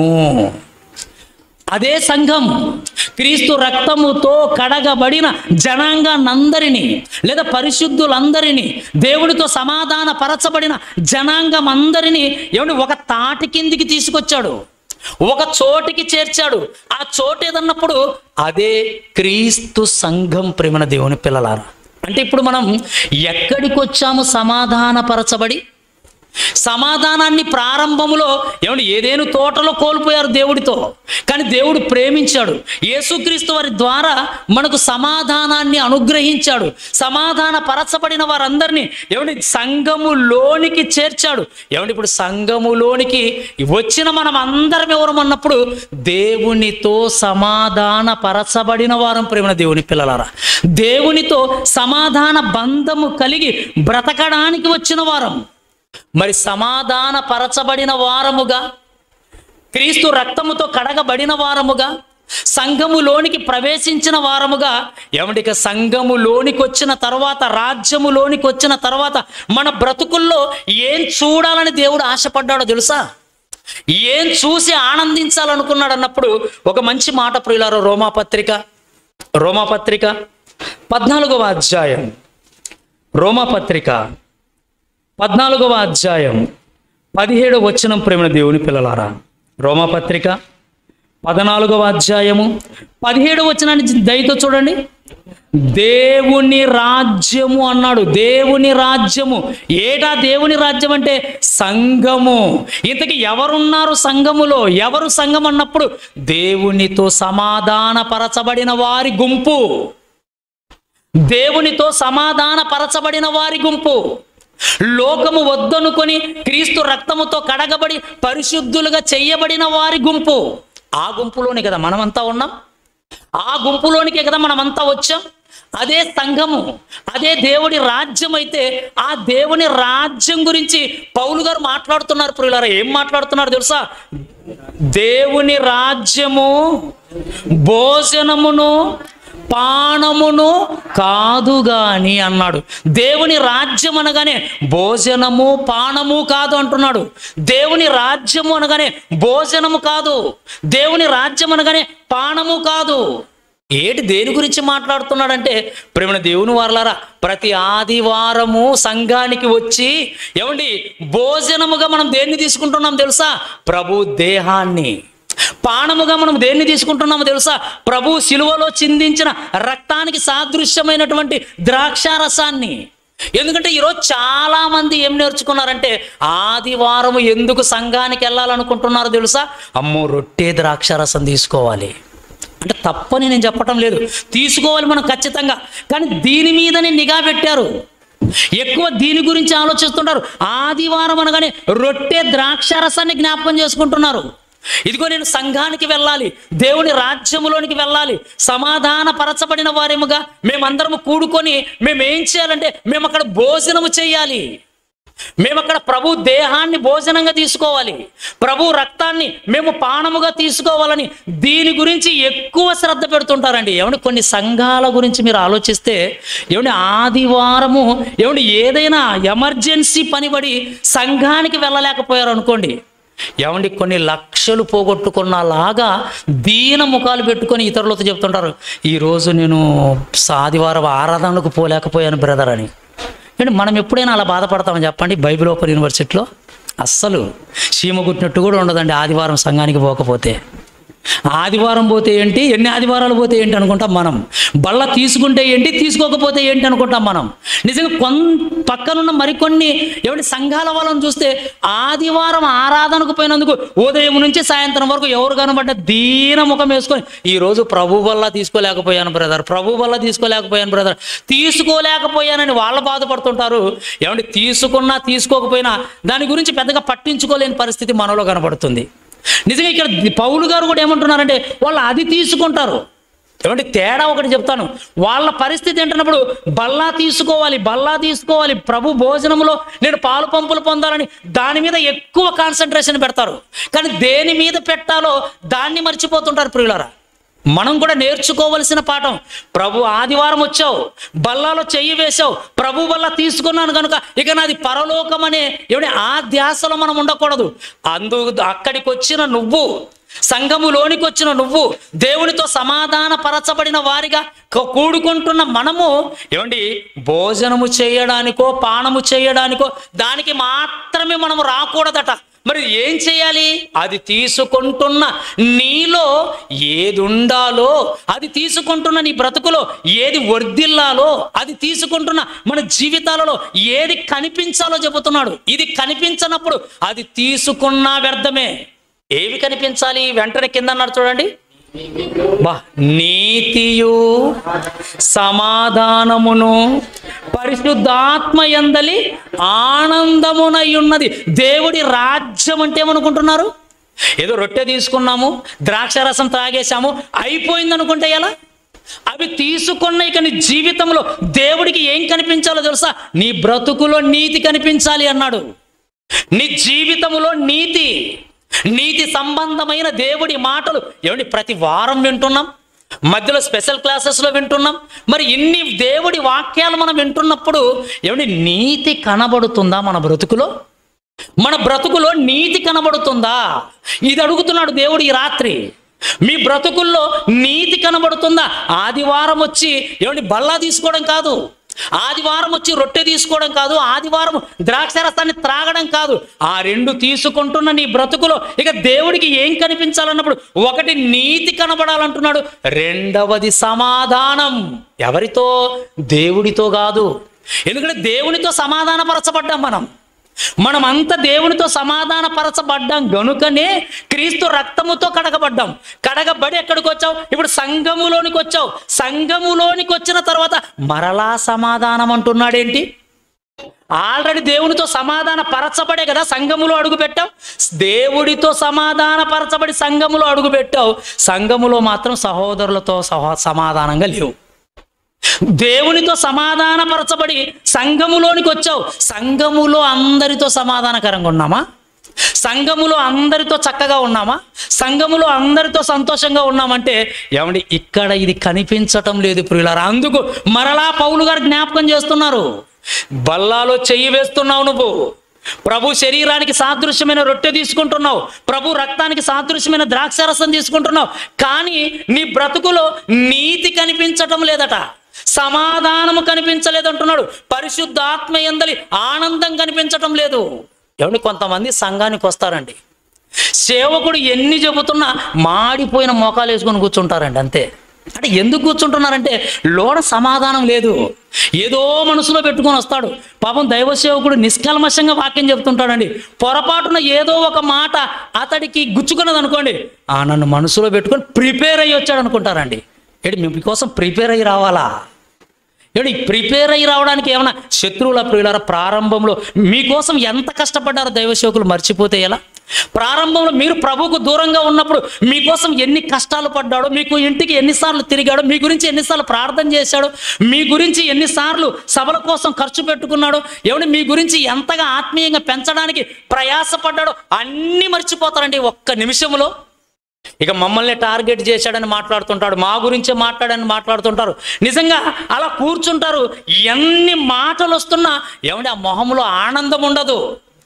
అదే సంఘం క్రీస్తు రక్తముతో కడగబడిన జనాంగానందరినీ లేదా పరిశుద్ధులందరినీ దేవుడితో సమాధాన పరచబడిన జనాంగం అందరినీ ఏమండి ఒక తాటి కిందికి తీసుకొచ్చాడు ఒక చోటికి చేర్చాడు ఆ చోటు ఏదన్నప్పుడు అదే క్రీస్తు సంఘం ప్రేమన దేవుని పిల్లలారా అంటే ఇప్పుడు మనం ఎక్కడికి వచ్చాము సమాధానపరచబడి సమాధానాన్ని ప్రారంభములో ఏమండి ఏదేను తోటలో కోల్పోయారు దేవుడితో కానీ దేవుడు ప్రేమించాడు యేసుక్రీస్తు వారి ద్వారా మనకు సమాధానాన్ని అనుగ్రహించాడు సమాధాన పరచబడిన వారందరినీ ఏమండి సంఘములోనికి చేర్చాడు ఏమండి ఇప్పుడు సంఘములోనికి వచ్చిన మనం అందరం ఎవరు అన్నప్పుడు దేవునితో సమాధాన పరచబడిన వారం ప్రేమ దేవుని పిల్లలారా దేవునితో సమాధాన బంధము కలిగి బ్రతకడానికి వచ్చిన వారం మరి సమాధాన పరచబడిన వారముగా క్రీస్తు రక్తముతో కడగబడిన వారముగా సంఘములోనికి ప్రవేశించిన వారముగా ఏమంటిక సంఘములోనికి వచ్చిన తర్వాత రాజ్యములోనికి వచ్చిన తర్వాత మన బ్రతుకుల్లో ఏం చూడాలని దేవుడు ఆశపడ్డాడో తెలుసా ఏం చూసి ఆనందించాలనుకున్నాడు అన్నప్పుడు ఒక మంచి మాట ప్రియులారో రోమాపత్రిక రోమాపత్రిక పద్నాలుగవ అధ్యాయం రోమాపత్రిక పద్నాలుగవ అధ్యాయం పదిహేడవ వచనం ప్రేమ దేవుని పిల్లలారా రోమపత్రిక పద్నాలుగవ అధ్యాయము పదిహేడవ వచనాన్ని దయతో చూడండి దేవుని రాజ్యము అన్నాడు దేవుని రాజ్యము ఏటా దేవుని రాజ్యం అంటే సంఘము ఇంతకి ఎవరున్నారు సంఘములో ఎవరు సంఘం అన్నప్పుడు దేవునితో సమాధాన పరచబడిన వారి గుంపు దేవునితో సమాధాన పరచబడిన వారి గుంపు లోకము వద్దనుకొని క్రీస్తు రక్తముతో కడగబడి పరిశుద్ధులుగా చెయ్యబడిన వారి గుంపు ఆ గుంపులోనే కదా మనమంతా ఉన్నాం ఆ గుంపులోనికే కదా మనమంతా వచ్చాం అదే సంఘము అదే దేవుడి రాజ్యం అయితే ఆ దేవుని రాజ్యం గురించి పౌలు గారు మాట్లాడుతున్నారు ప్రియులారా ఏం మాట్లాడుతున్నారు తెలుసా దేవుని రాజ్యము భోజనమును పానమును కాదు గాని అన్నాడు దేవుని రాజ్యం అనగానే భోజనము పానము కాదు అంటున్నాడు దేవుని రాజ్యము అనగానే భోజనము కాదు దేవుని రాజ్యం అనగానే పానము కాదు ఏటి దేని గురించి మాట్లాడుతున్నాడంటే ప్రేమ దేవుని వారలారా ప్రతి ఆదివారము సంఘానికి వచ్చి ఏమండి భోజనముగా మనం దేన్ని తీసుకుంటున్నాం తెలుసా ప్రభు దేహాన్ని పానముగా మనం దేన్ని తీసుకుంటున్నామో తెలుసా ప్రభు శిలువలో చిందించిన రక్తానికి సాదృశ్యమైనటువంటి ద్రాక్షారసాన్ని ఎందుకంటే ఈరోజు చాలా మంది ఏం నేర్చుకున్నారంటే ఆదివారం ఎందుకు సంఘానికి వెళ్ళాలనుకుంటున్నారో తెలుసా అమ్మో రొట్టె ద్రాక్షారసం తీసుకోవాలి అంటే తప్పని నేను చెప్పటం లేదు తీసుకోవాలి మనం ఖచ్చితంగా కానీ దీని మీదనే నిఘా పెట్టారు ఎక్కువ దీని గురించి ఆలోచిస్తుంటారు ఆదివారం అనగానే రొట్టె ద్రాక్షారసాన్ని జ్ఞాపకం చేసుకుంటున్నారు ఇదిగో నేను సంఘానికి వెళ్ళాలి దేవుని రాజ్యములోనికి వెళ్ళాలి సమాధాన పరచబడిన వారేముగా మేమందరము కూడుకొని మేము ఏం చేయాలంటే మేము అక్కడ భోజనము చేయాలి మేము అక్కడ ప్రభు దేహాన్ని భోజనంగా తీసుకోవాలి ప్రభు రక్తాన్ని మేము పానముగా తీసుకోవాలని దీని గురించి ఎక్కువ శ్రద్ధ పెడుతుంటారండి ఏమంటే కొన్ని సంఘాల గురించి మీరు ఆలోచిస్తే ఏమంటే ఆదివారము ఏమంటే ఏదైనా ఎమర్జెన్సీ పనిపడి సంఘానికి వెళ్ళలేకపోయారు అనుకోండి ఏమండి కొన్ని లక్షలు పోగొట్టుకున్నలాగా దీన ముఖాలు పెట్టుకొని ఇతరులతో చెప్తుంటారు ఈరోజు నేను ఆదివారం ఆరాధనలకు పోలేకపోయాను బ్రదర్ అని అంటే మనం ఎప్పుడైనా అలా బాధపడతామని చెప్పండి బైబిల్ ఓపెన్ యూనివర్సిటీలో అస్సలు చీమ కుట్టినట్టు కూడా ఉండదండి ఆదివారం సంఘానికి పోకపోతే ఆదివారం పోతే ఏంటి ఎన్ని ఆదివారాలు పోతే ఏంటి అనుకుంటాం మనం బల్ల తీసుకుంటే ఏంటి తీసుకోకపోతే ఏంటి అనుకుంటాం మనం నిజంగా కొన్ పక్కనున్న మరికొన్ని ఏమిటి సంఘాల వాళ్ళని చూస్తే ఆదివారం ఆరాధనకు పోయినందుకు ఉదయం నుంచి సాయంత్రం వరకు ఎవరు కనబడ్డ దీన ముఖం వేసుకొని ఈరోజు ప్రభు వల్ల తీసుకోలేకపోయాను బ్రదర్ ప్రభు వల్ల తీసుకోలేకపోయాను బ్రదర్ తీసుకోలేకపోయానని వాళ్ళు బాధపడుతుంటారు ఏమంటే తీసుకున్నా తీసుకోకపోయినా దాని గురించి పెద్దగా పట్టించుకోలేని పరిస్థితి మనలో కనబడుతుంది నిజంగా ఇక్కడ పౌలు గారు కూడా ఏమంటున్నారంటే వాళ్ళు అది తీసుకుంటారు ఏమంటే తేడా ఒకటి చెప్తాను వాళ్ళ పరిస్థితి ఏంటన్నప్పుడు బల్లా తీసుకోవాలి బల్లా తీసుకోవాలి ప్రభు భోజనంలో నేను పాలు పంపులు పొందాలని దాని మీద ఎక్కువ కాన్సన్ట్రేషన్ పెడతారు కానీ దేని మీద పెట్టాలో దాన్ని మర్చిపోతుంటారు ప్రియులారా మనం కూడా నేర్చుకోవలసిన పాఠం ప్రభు ఆదివారం వచ్చావు బల్లాలో చెయ్యి వేశావు ప్రభు వల్ల తీసుకున్నాను కనుక ఇక నాది పరలోకం అనే ఏమిటి ఆ ధ్యాసలో మనం ఉండకూడదు అందు అక్కడికి వచ్చిన నువ్వు సంఘములోనికి వచ్చిన నువ్వు దేవునితో సమాధాన పరచబడిన వారిగా క- కూడుకుంటున్న మనము ఏమండి భోజనము చేయడానికో పానము చేయడానికో దానికి మాత్రమే మనము రాకూడదట మరి ఏం చేయాలి అది తీసుకుంటున్న నీలో ఏది ఉండాలో అది తీసుకుంటున్న నీ బ్రతుకులో ఏది వర్ధిల్లాలో అది తీసుకుంటున్న మన జీవితాలలో ఏది కనిపించాలో చెబుతున్నాడు ఇది కనిపించనప్పుడు అది తీసుకున్నా వ్యర్థమే ఏవి కనిపించాలి వెంటనే కింద అన్నాడు చూడండి బా నీతియు సమాధానమును పరిశుద్ధాత్మ ఎందలి ఆనందమునై ఉన్నది దేవుడి రాజ్యం అంటే ఏమనుకుంటున్నారు ఏదో రొట్టె తీసుకున్నాము ద్రాక్ష రసం త్రాగేశాము అయిపోయింది అనుకుంటే ఎలా అవి తీసుకున్న ఇక నీ జీవితంలో దేవుడికి ఏం కనిపించాలో తెలుసా నీ బ్రతుకులో నీతి కనిపించాలి అన్నాడు నీ జీవితములో నీతి నీతి సంబంధమైన దేవుడి మాటలు ఏమండి ప్రతి వారం వింటున్నాం మధ్యలో స్పెషల్ క్లాసెస్లో వింటున్నాం మరి ఇన్ని దేవుడి వాక్యాలు మనం వింటున్నప్పుడు ఏమండి నీతి కనబడుతుందా మన బ్రతుకులో మన బ్రతుకులో నీతి కనబడుతుందా ఇది అడుగుతున్నాడు దేవుడు ఈ రాత్రి మీ బ్రతుకుల్లో నీతి కనబడుతుందా ఆదివారం వచ్చి ఏమండి బల్లా తీసుకోవడం కాదు ఆదివారం వచ్చి రొట్టె తీసుకోవడం కాదు ఆదివారం ద్రాక్షరసాన్ని త్రాగడం కాదు ఆ రెండు తీసుకుంటున్న నీ బ్రతుకులో ఇక దేవుడికి ఏం కనిపించాలన్నప్పుడు ఒకటి నీతి కనబడాలంటున్నాడు రెండవది సమాధానం ఎవరితో దేవుడితో కాదు ఎందుకంటే దేవునితో సమాధానపరచబడ్డాం మనం మనం అంత దేవునితో సమాధాన పరచబడ్డాం గనుకనే క్రీస్తు రక్తముతో కడగబడ్డాం కడగబడి ఎక్కడికి వచ్చావు ఇప్పుడు సంఘములోనికి వచ్చావు సంఘములోనికి వచ్చిన తర్వాత మరలా సమాధానం అంటున్నాడేంటి ఆల్రెడీ దేవునితో సమాధాన పరచబడే కదా సంఘములో అడుగు పెట్టావు దేవుడితో సమాధాన పరచబడి సంఘములో అడుగు పెట్టావు సంఘములో మాత్రం సహోదరులతో సహో సమాధానంగా లేవు దేవునితో సమాధానపరచబడి సంఘములోనికి వచ్చావు సంఘములో అందరితో సమాధానకరంగా ఉన్నామా సంఘములో అందరితో చక్కగా ఉన్నామా సంఘములో అందరితో సంతోషంగా ఉన్నామంటే ఏమండి ఇక్కడ ఇది కనిపించటం లేదు ప్రియులారా అందుకు మరలా పౌలు గారు జ్ఞాపకం చేస్తున్నారు బల్లాలో చెయ్యి వేస్తున్నావు నువ్వు ప్రభు శరీరానికి సాదృశ్యమైన రొట్టె తీసుకుంటున్నావు ప్రభు రక్తానికి సాదృశ్యమైన ద్రాక్షరసం తీసుకుంటున్నావు కానీ నీ బ్రతుకులో నీతి కనిపించటం లేదట సమాధానము కనిపించలేదు అంటున్నాడు పరిశుద్ధాత్మ ఎందలి ఆనందం కనిపించటం లేదు ఏమండి కొంతమంది సంఘానికి వస్తారండి సేవకుడు ఎన్ని చెబుతున్నా మాడిపోయిన మోకాలు వేసుకొని కూర్చుంటారండి అంతే అంటే ఎందుకు కూర్చుంటున్నారంటే లోన సమాధానం లేదు ఏదో మనసులో పెట్టుకొని వస్తాడు పాపం దైవ సేవకుడు నిష్కల్మషంగా వాక్యం చెప్తుంటాడండి పొరపాటున ఏదో ఒక మాట అతడికి గుచ్చుకున్నది అనుకోండి ఆ నన్ను మనసులో పెట్టుకొని ప్రిపేర్ అయ్యి వచ్చాడు అనుకుంటారండి ఏంటి మీ కోసం ప్రిపేర్ అయ్యి రావాలా ఏమండి ప్రిపేర్ అయ్యి రావడానికి ఏమైనా శత్రువుల ప్రియులారా ప్రారంభంలో మీకోసం ఎంత కష్టపడ్డారో దైవ సేవకులు మర్చిపోతే ఎలా ప్రారంభంలో మీరు ప్రభువుకు దూరంగా ఉన్నప్పుడు మీకోసం ఎన్ని కష్టాలు పడ్డాడో మీకు ఇంటికి ఎన్నిసార్లు తిరిగాడో మీ గురించి ఎన్నిసార్లు ప్రార్థన చేశాడో మీ గురించి ఎన్నిసార్లు సభల కోసం ఖర్చు పెట్టుకున్నాడో ఏమంటే మీ గురించి ఎంతగా ఆత్మీయంగా పెంచడానికి ప్రయాసపడ్డాడో అన్నీ మర్చిపోతారండి ఒక్క నిమిషంలో ఇక మమ్మల్ని టార్గెట్ చేశాడని మాట్లాడుతుంటాడు మా గురించే మాట్లాడని మాట్లాడుతుంటారు నిజంగా అలా కూర్చుంటారు ఎన్ని మాటలు వస్తున్నా ఏమంటే ఆ మొహంలో ఆనందం ఉండదు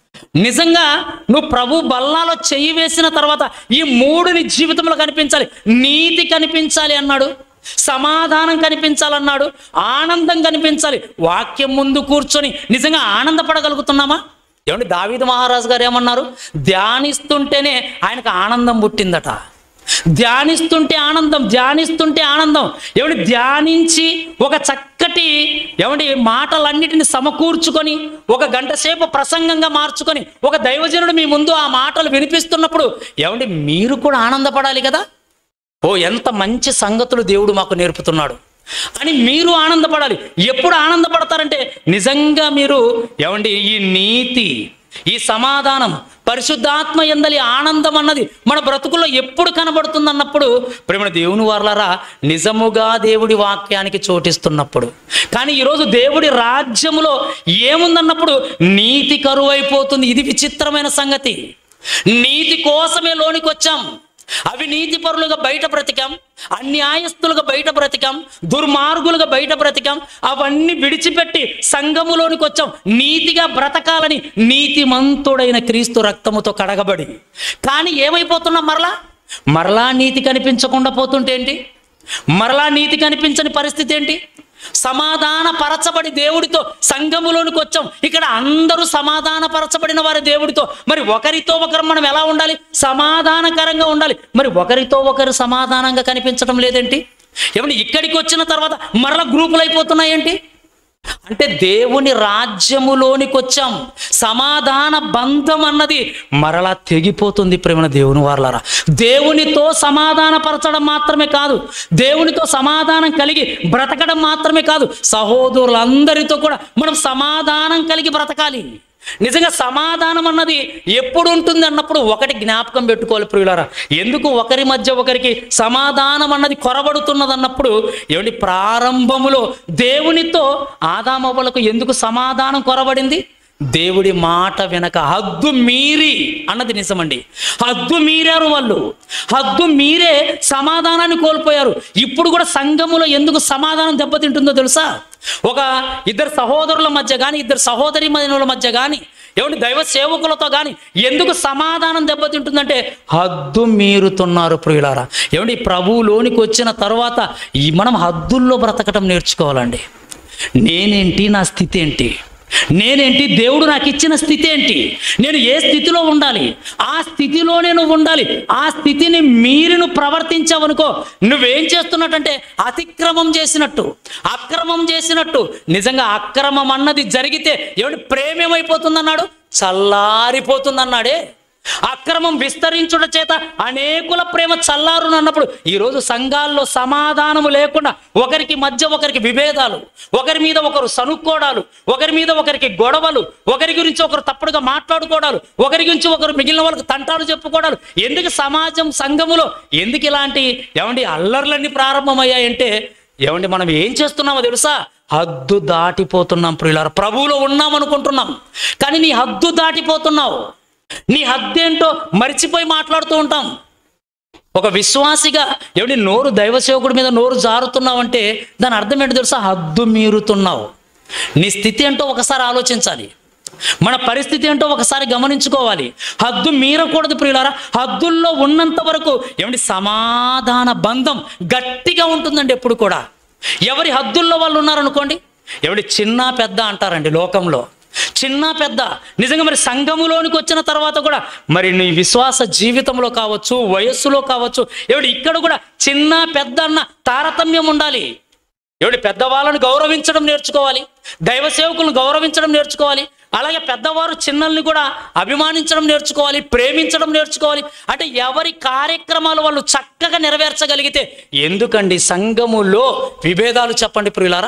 నిజంగా నువ్వు ప్రభు బల్లాలో చెయ్యి వేసిన తర్వాత ఈ మూడుని జీవితంలో కనిపించాలి నీతి కనిపించాలి అన్నాడు సమాధానం కనిపించాలన్నాడు ఆనందం కనిపించాలి వాక్యం ముందు కూర్చొని నిజంగా ఆనందపడగలుగుతున్నామా ఏమండి దావీదు మహారాజు గారు ఏమన్నారు ధ్యానిస్తుంటేనే ఆయనకు ఆనందం పుట్టిందట ధ్యానిస్తుంటే ఆనందం ధ్యానిస్తుంటే ఆనందం ఏమండి ధ్యానించి ఒక చక్కటి ఏమండి మాటలన్నిటిని సమకూర్చుకొని ఒక గంట సేపు ప్రసంగంగా మార్చుకొని ఒక దైవజనుడు మీ ముందు ఆ మాటలు వినిపిస్తున్నప్పుడు ఏమండి మీరు కూడా ఆనందపడాలి కదా ఓ ఎంత మంచి సంగతులు దేవుడు మాకు నేర్పుతున్నాడు అని మీరు ఆనందపడాలి ఎప్పుడు ఆనందపడతారంటే నిజంగా మీరు ఏమండి ఈ నీతి ఈ సమాధానం పరిశుద్ధాత్మ ఎందలి ఆనందం అన్నది మన బ్రతుకుల్లో ఎప్పుడు కనబడుతుంది అన్నప్పుడు ప్రేమ దేవుని వారలారా నిజముగా దేవుడి వాక్యానికి చోటిస్తున్నప్పుడు కానీ ఈరోజు దేవుడి రాజ్యములో ఏముందన్నప్పుడు నీతి కరువైపోతుంది ఇది విచిత్రమైన సంగతి నీతి కోసమే లోనికి వచ్చాం అవినీతి పరులుగా బయట బ్రతికాం అన్యాయస్తులుగా బయట బ్రతికాం దుర్మార్గులుగా బయట బ్రతికాం అవన్నీ విడిచిపెట్టి సంఘములోనికి వచ్చాం నీతిగా బ్రతకాలని నీతిమంతుడైన క్రీస్తు రక్తముతో కడగబడి కానీ ఏమైపోతున్నాం మరలా మరలా నీతి కనిపించకుండా పోతుంటే ఏంటి మరలా నీతి కనిపించని పరిస్థితి ఏంటి సమాధాన పరచబడి దేవుడితో సంఘములోనికి వచ్చాం ఇక్కడ అందరూ సమాధాన పరచబడిన వారి దేవుడితో మరి ఒకరితో ఒకరు మనం ఎలా ఉండాలి సమాధానకరంగా ఉండాలి మరి ఒకరితో ఒకరు సమాధానంగా కనిపించడం లేదేంటి ఏమంటే ఇక్కడికి వచ్చిన తర్వాత మరలా గ్రూపులు అయిపోతున్నాయేంటి అంటే దేవుని రాజ్యములోనికి వచ్చాం సమాధాన బంధం అన్నది మరలా తెగిపోతుంది ప్రేమ దేవుని వారలారా దేవునితో సమాధాన పరచడం మాత్రమే కాదు దేవునితో సమాధానం కలిగి బ్రతకడం మాత్రమే కాదు సహోదరులందరితో కూడా మనం సమాధానం కలిగి బ్రతకాలి నిజంగా సమాధానం అన్నది ఎప్పుడు ఉంటుంది అన్నప్పుడు ఒకటి జ్ఞాపకం పెట్టుకోవాలి ప్రియులారా ఎందుకు ఒకరి మధ్య ఒకరికి సమాధానం అన్నది కొరబడుతున్నది అన్నప్పుడు ఏమండి ప్రారంభములో దేవునితో ఆదామవ్వలకు ఎందుకు సమాధానం కొరబడింది దేవుడి మాట వెనక హద్దు మీరి అన్నది నిజమండి హద్దు మీరారు వాళ్ళు హద్దు మీరే సమాధానాన్ని కోల్పోయారు ఇప్పుడు కూడా సంఘములో ఎందుకు సమాధానం దెబ్బతింటుందో తెలుసా ఒక ఇద్దరు సహోదరుల మధ్య కానీ ఇద్దరు సహోదరి మనుల మధ్య కానీ ఏమంటే దైవ సేవకులతో కానీ ఎందుకు సమాధానం దెబ్బతింటుందంటే హద్దు మీరుతున్నారు ప్రియులారా ఏమండి ప్రభువులోనికి వచ్చిన తర్వాత ఈ మనం హద్దుల్లో బ్రతకటం నేర్చుకోవాలండి నేనేంటి నా స్థితి ఏంటి నేనేంటి దేవుడు నాకు ఇచ్చిన స్థితి ఏంటి నేను ఏ స్థితిలో ఉండాలి ఆ స్థితిలోనే నువ్వు ఉండాలి ఆ స్థితిని మీరి నువ్వు ప్రవర్తించావనుకో నువ్వేం చేస్తున్నట్టంటే అతిక్రమం చేసినట్టు అక్రమం చేసినట్టు నిజంగా అక్రమం అన్నది జరిగితే ఏమిటి ప్రేమ ఏమైపోతుందన్నాడు చల్లారిపోతుందన్నాడే అక్రమం విస్తరించుట చేత అనేకుల ప్రేమ చల్లారును అన్నప్పుడు ఈరోజు సంఘాల్లో సమాధానము లేకుండా ఒకరికి మధ్య ఒకరికి విభేదాలు ఒకరి మీద ఒకరు సనుక్కోవడాలు ఒకరి మీద ఒకరికి గొడవలు ఒకరి గురించి ఒకరు తప్పుడుగా మాట్లాడుకోవడాలు ఒకరి గురించి ఒకరు మిగిలిన వాళ్ళకి తంటాలు చెప్పుకోవడాలు ఎందుకు సమాజం సంఘములో ఎందుకు ఇలాంటి ఏమండి అల్లర్లన్నీ ప్రారంభమయ్యాయంటే ఏమండి మనం ఏం చేస్తున్నామో తెలుసా హద్దు దాటిపోతున్నాం ప్రియులారా ప్రభువులో ఉన్నాం అనుకుంటున్నాం కానీ నీ హద్దు దాటిపోతున్నావు నీ హద్దేంటో మరిచిపోయి మాట్లాడుతూ ఉంటాం ఒక విశ్వాసిగా ఏమిటి నోరు దైవ సేవకుడి మీద నోరు జారుతున్నావంటే దాని అర్థం ఏంటో తెలుసా హద్దు మీరుతున్నావు నీ స్థితి ఏంటో ఒకసారి ఆలోచించాలి మన పరిస్థితి ఏంటో ఒకసారి గమనించుకోవాలి హద్దు మీరకూడదు ప్రియులారా హద్దుల్లో ఉన్నంత వరకు ఏమిటి సమాధాన బంధం గట్టిగా ఉంటుందండి ఎప్పుడు కూడా ఎవరి హద్దుల్లో వాళ్ళు ఉన్నారనుకోండి ఎవడి చిన్న పెద్ద అంటారండి లోకంలో చిన్న పెద్ద నిజంగా మరి సంఘములోనికి వచ్చిన తర్వాత కూడా మరి నీ విశ్వాస జీవితంలో కావచ్చు వయస్సులో కావచ్చు ఎవడు ఇక్కడ కూడా చిన్న పెద్ద అన్న తారతమ్యం ఉండాలి ఎవడి పెద్దవాళ్ళను గౌరవించడం నేర్చుకోవాలి దైవ సేవకులను గౌరవించడం నేర్చుకోవాలి అలాగే పెద్దవారు చిన్నల్ని కూడా అభిమానించడం నేర్చుకోవాలి ప్రేమించడం నేర్చుకోవాలి అంటే ఎవరి కార్యక్రమాలు వాళ్ళు చక్కగా నెరవేర్చగలిగితే ఎందుకండి సంఘములో విభేదాలు చెప్పండి ప్రియులారా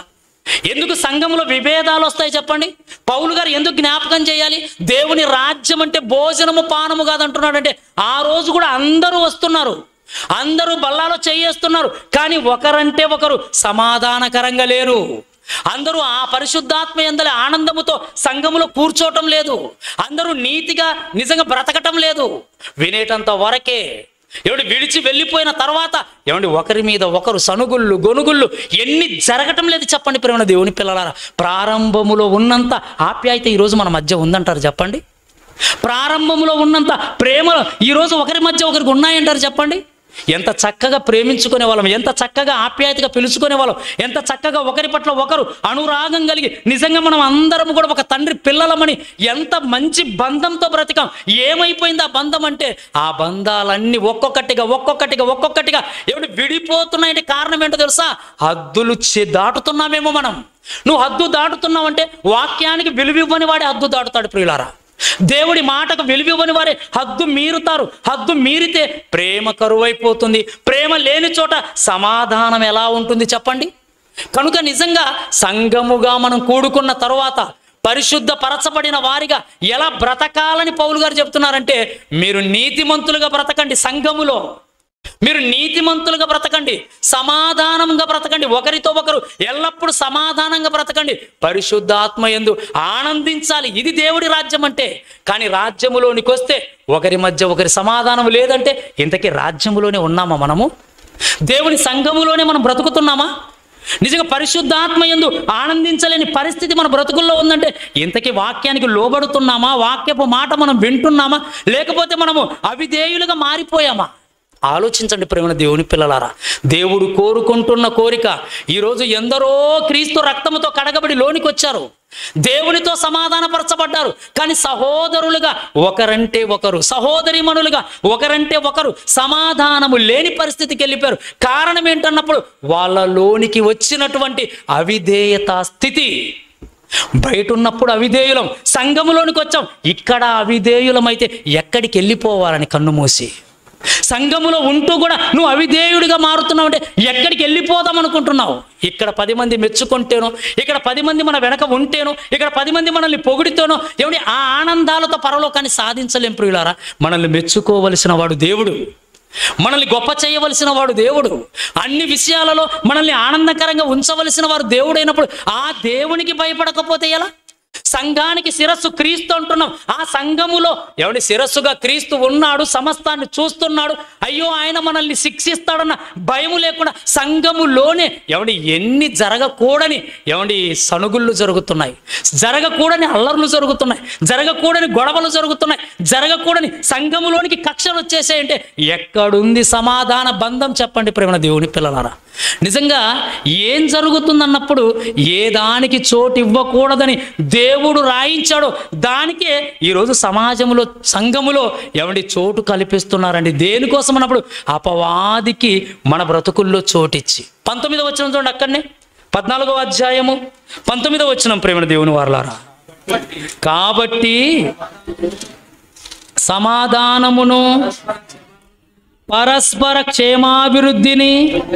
ఎందుకు సంఘంలో విభేదాలు వస్తాయి చెప్పండి పౌలు గారు ఎందుకు జ్ఞాపకం చేయాలి దేవుని రాజ్యం అంటే భోజనము పానము కాదంటున్నాడంటే ఆ రోజు కూడా అందరూ వస్తున్నారు అందరూ బల్లాలో చేయేస్తున్నారు కానీ ఒకరంటే ఒకరు సమాధానకరంగా లేరు అందరూ ఆ పరిశుద్ధాత్మ ఎందలి ఆనందముతో సంఘములో కూర్చోవటం లేదు అందరూ నీతిగా నిజంగా బ్రతకటం లేదు వినేటంత వరకే ఏమండి విడిచి వెళ్ళిపోయిన తర్వాత ఏమండి ఒకరి మీద ఒకరు సనుగుళ్ళు గొనుగుళ్ళు ఎన్ని జరగటం లేదు చెప్పండి ప్రేమ దేవుని పిల్లలారా ప్రారంభములో ఉన్నంత ఆప్యాయత ఈరోజు మన మధ్య ఉందంటారు చెప్పండి ప్రారంభంలో ఉన్నంత ప్రేమ ఈరోజు ఒకరి మధ్య ఒకరికి ఉన్నాయంటారు చెప్పండి ఎంత చక్కగా ప్రేమించుకునే వాళ్ళం ఎంత చక్కగా ఆప్యాయతగా పిలుచుకునే వాళ్ళం ఎంత చక్కగా ఒకరి పట్ల ఒకరు అనురాగం కలిగి నిజంగా మనం అందరం కూడా ఒక తండ్రి పిల్లలమని ఎంత మంచి బంధంతో బ్రతికాం ఏమైపోయింది ఆ బంధం అంటే ఆ బంధాలన్నీ ఒక్కొక్కటిగా ఒక్కొక్కటిగా ఒక్కొక్కటిగా ఏమిటి విడిపోతున్నాయంటే కారణం ఏంటో తెలుసా హద్దులు చె- దాటుతున్నామేమో మనం నువ్వు హద్దు దాటుతున్నావంటే వాక్యానికి విలువివ్వని వాడే హద్దు దాటుతాడు ప్రియులారా దేవుడి మాటకు విలువివ్వని వారే హద్దు మీరుతారు హద్దు మీరితే ప్రేమ కరువైపోతుంది ప్రేమ లేని చోట సమాధానం ఎలా ఉంటుంది చెప్పండి కనుక నిజంగా సంఘముగా మనం కూడుకున్న తరువాత పరిశుద్ధ పరచబడిన వారిగా ఎలా బ్రతకాలని పౌలు గారు చెప్తున్నారంటే మీరు నీతిమంతులుగా బ్రతకండి సంఘములో మీరు నీతిమంతులుగా బ్రతకండి సమాధానంగా బ్రతకండి ఒకరితో ఒకరు ఎల్లప్పుడూ సమాధానంగా బ్రతకండి పరిశుద్ధాత్మ ఎందు ఆనందించాలి ఇది దేవుడి రాజ్యం అంటే కానీ రాజ్యములోనికి వస్తే ఒకరి మధ్య ఒకరి సమాధానం లేదంటే ఇంతకీ రాజ్యములోనే ఉన్నామా మనము దేవుని సంఘములోనే మనం బ్రతుకుతున్నామా నిజంగా పరిశుద్ధాత్మ ఎందు ఆనందించలేని పరిస్థితి మన బ్రతుకుల్లో ఉందంటే ఇంతకీ వాక్యానికి లోబడుతున్నామా వాక్యపు మాట మనం వింటున్నామా లేకపోతే మనము అవిధేయులుగా మారిపోయామా ఆలోచించండి ప్రేమ దేవుని పిల్లలారా దేవుడు కోరుకుంటున్న కోరిక ఈరోజు ఎందరో క్రీస్తు రక్తముతో కడగబడి లోనికి వచ్చారు దేవునితో సమాధానపరచబడ్డారు కానీ సహోదరులుగా ఒకరంటే ఒకరు సహోదరిమణులుగా ఒకరంటే ఒకరు సమాధానము లేని పరిస్థితికి వెళ్ళిపోయారు కారణం ఏంటన్నప్పుడు వాళ్ళలోనికి వచ్చినటువంటి అవిధేయత స్థితి బయట ఉన్నప్పుడు అవిధేయులం సంఘములోనికి వచ్చాం ఇక్కడ అవిధేయులమైతే ఎక్కడికి వెళ్ళిపోవాలని కన్ను మూసి సంఘములో ఉంటూ కూడా నువ్వు అవిధేయుడిగా మారుతున్నావు అంటే ఎక్కడికి వెళ్ళిపోదాం అనుకుంటున్నావు ఇక్కడ పది మంది మెచ్చుకుంటేనో ఇక్కడ పది మంది మన వెనక ఉంటేనో ఇక్కడ పది మంది మనల్ని పొగిడితేనో ఏమిటి ఆ ఆనందాలతో పరలోకాన్ని సాధించలేం ప్రియులారా మనల్ని మెచ్చుకోవలసిన వాడు దేవుడు మనల్ని గొప్ప చేయవలసిన వాడు దేవుడు అన్ని విషయాలలో మనల్ని ఆనందకరంగా ఉంచవలసిన వారు దేవుడైనప్పుడు ఆ దేవునికి భయపడకపోతే ఎలా సంఘానికి శిరస్సు క్రీస్తు అంటున్నాం ఆ సంఘములో ఎవడి శిరస్సుగా క్రీస్తు ఉన్నాడు సమస్తాన్ని చూస్తున్నాడు అయ్యో ఆయన మనల్ని శిక్షిస్తాడన్న భయము లేకుండా సంఘములోనే ఎవడి ఎన్ని జరగకూడని ఎవడి సనుగుళ్ళు జరుగుతున్నాయి జరగకూడని అల్లర్లు జరుగుతున్నాయి జరగకూడని గొడవలు జరుగుతున్నాయి జరగకూడని సంఘములోనికి కక్షలు వచ్చేసాయంటే ఎక్కడుంది సమాధాన బంధం చెప్పండి ప్రేమ దేవుని పిల్లలారా నిజంగా ఏం జరుగుతుందన్నప్పుడు ఏ దానికి చోటు ఇవ్వకూడదని దేవుడు రాయించాడో దానికే ఈరోజు సమాజంలో సంఘములో ఎవడి చోటు కల్పిస్తున్నారండి దేనికోసం అన్నప్పుడు అపవాదికి మన బ్రతుకుల్లో చోటిచ్చి పంతొమ్మిదో వచ్చిన చూడండి అక్కడనే పద్నాలుగో అధ్యాయము పంతొమ్మిదో వచ్చిన ప్రేమ దేవుని వారలారా కాబట్టి సమాధానమును పరస్పర క్షేమాభివృద్ధిని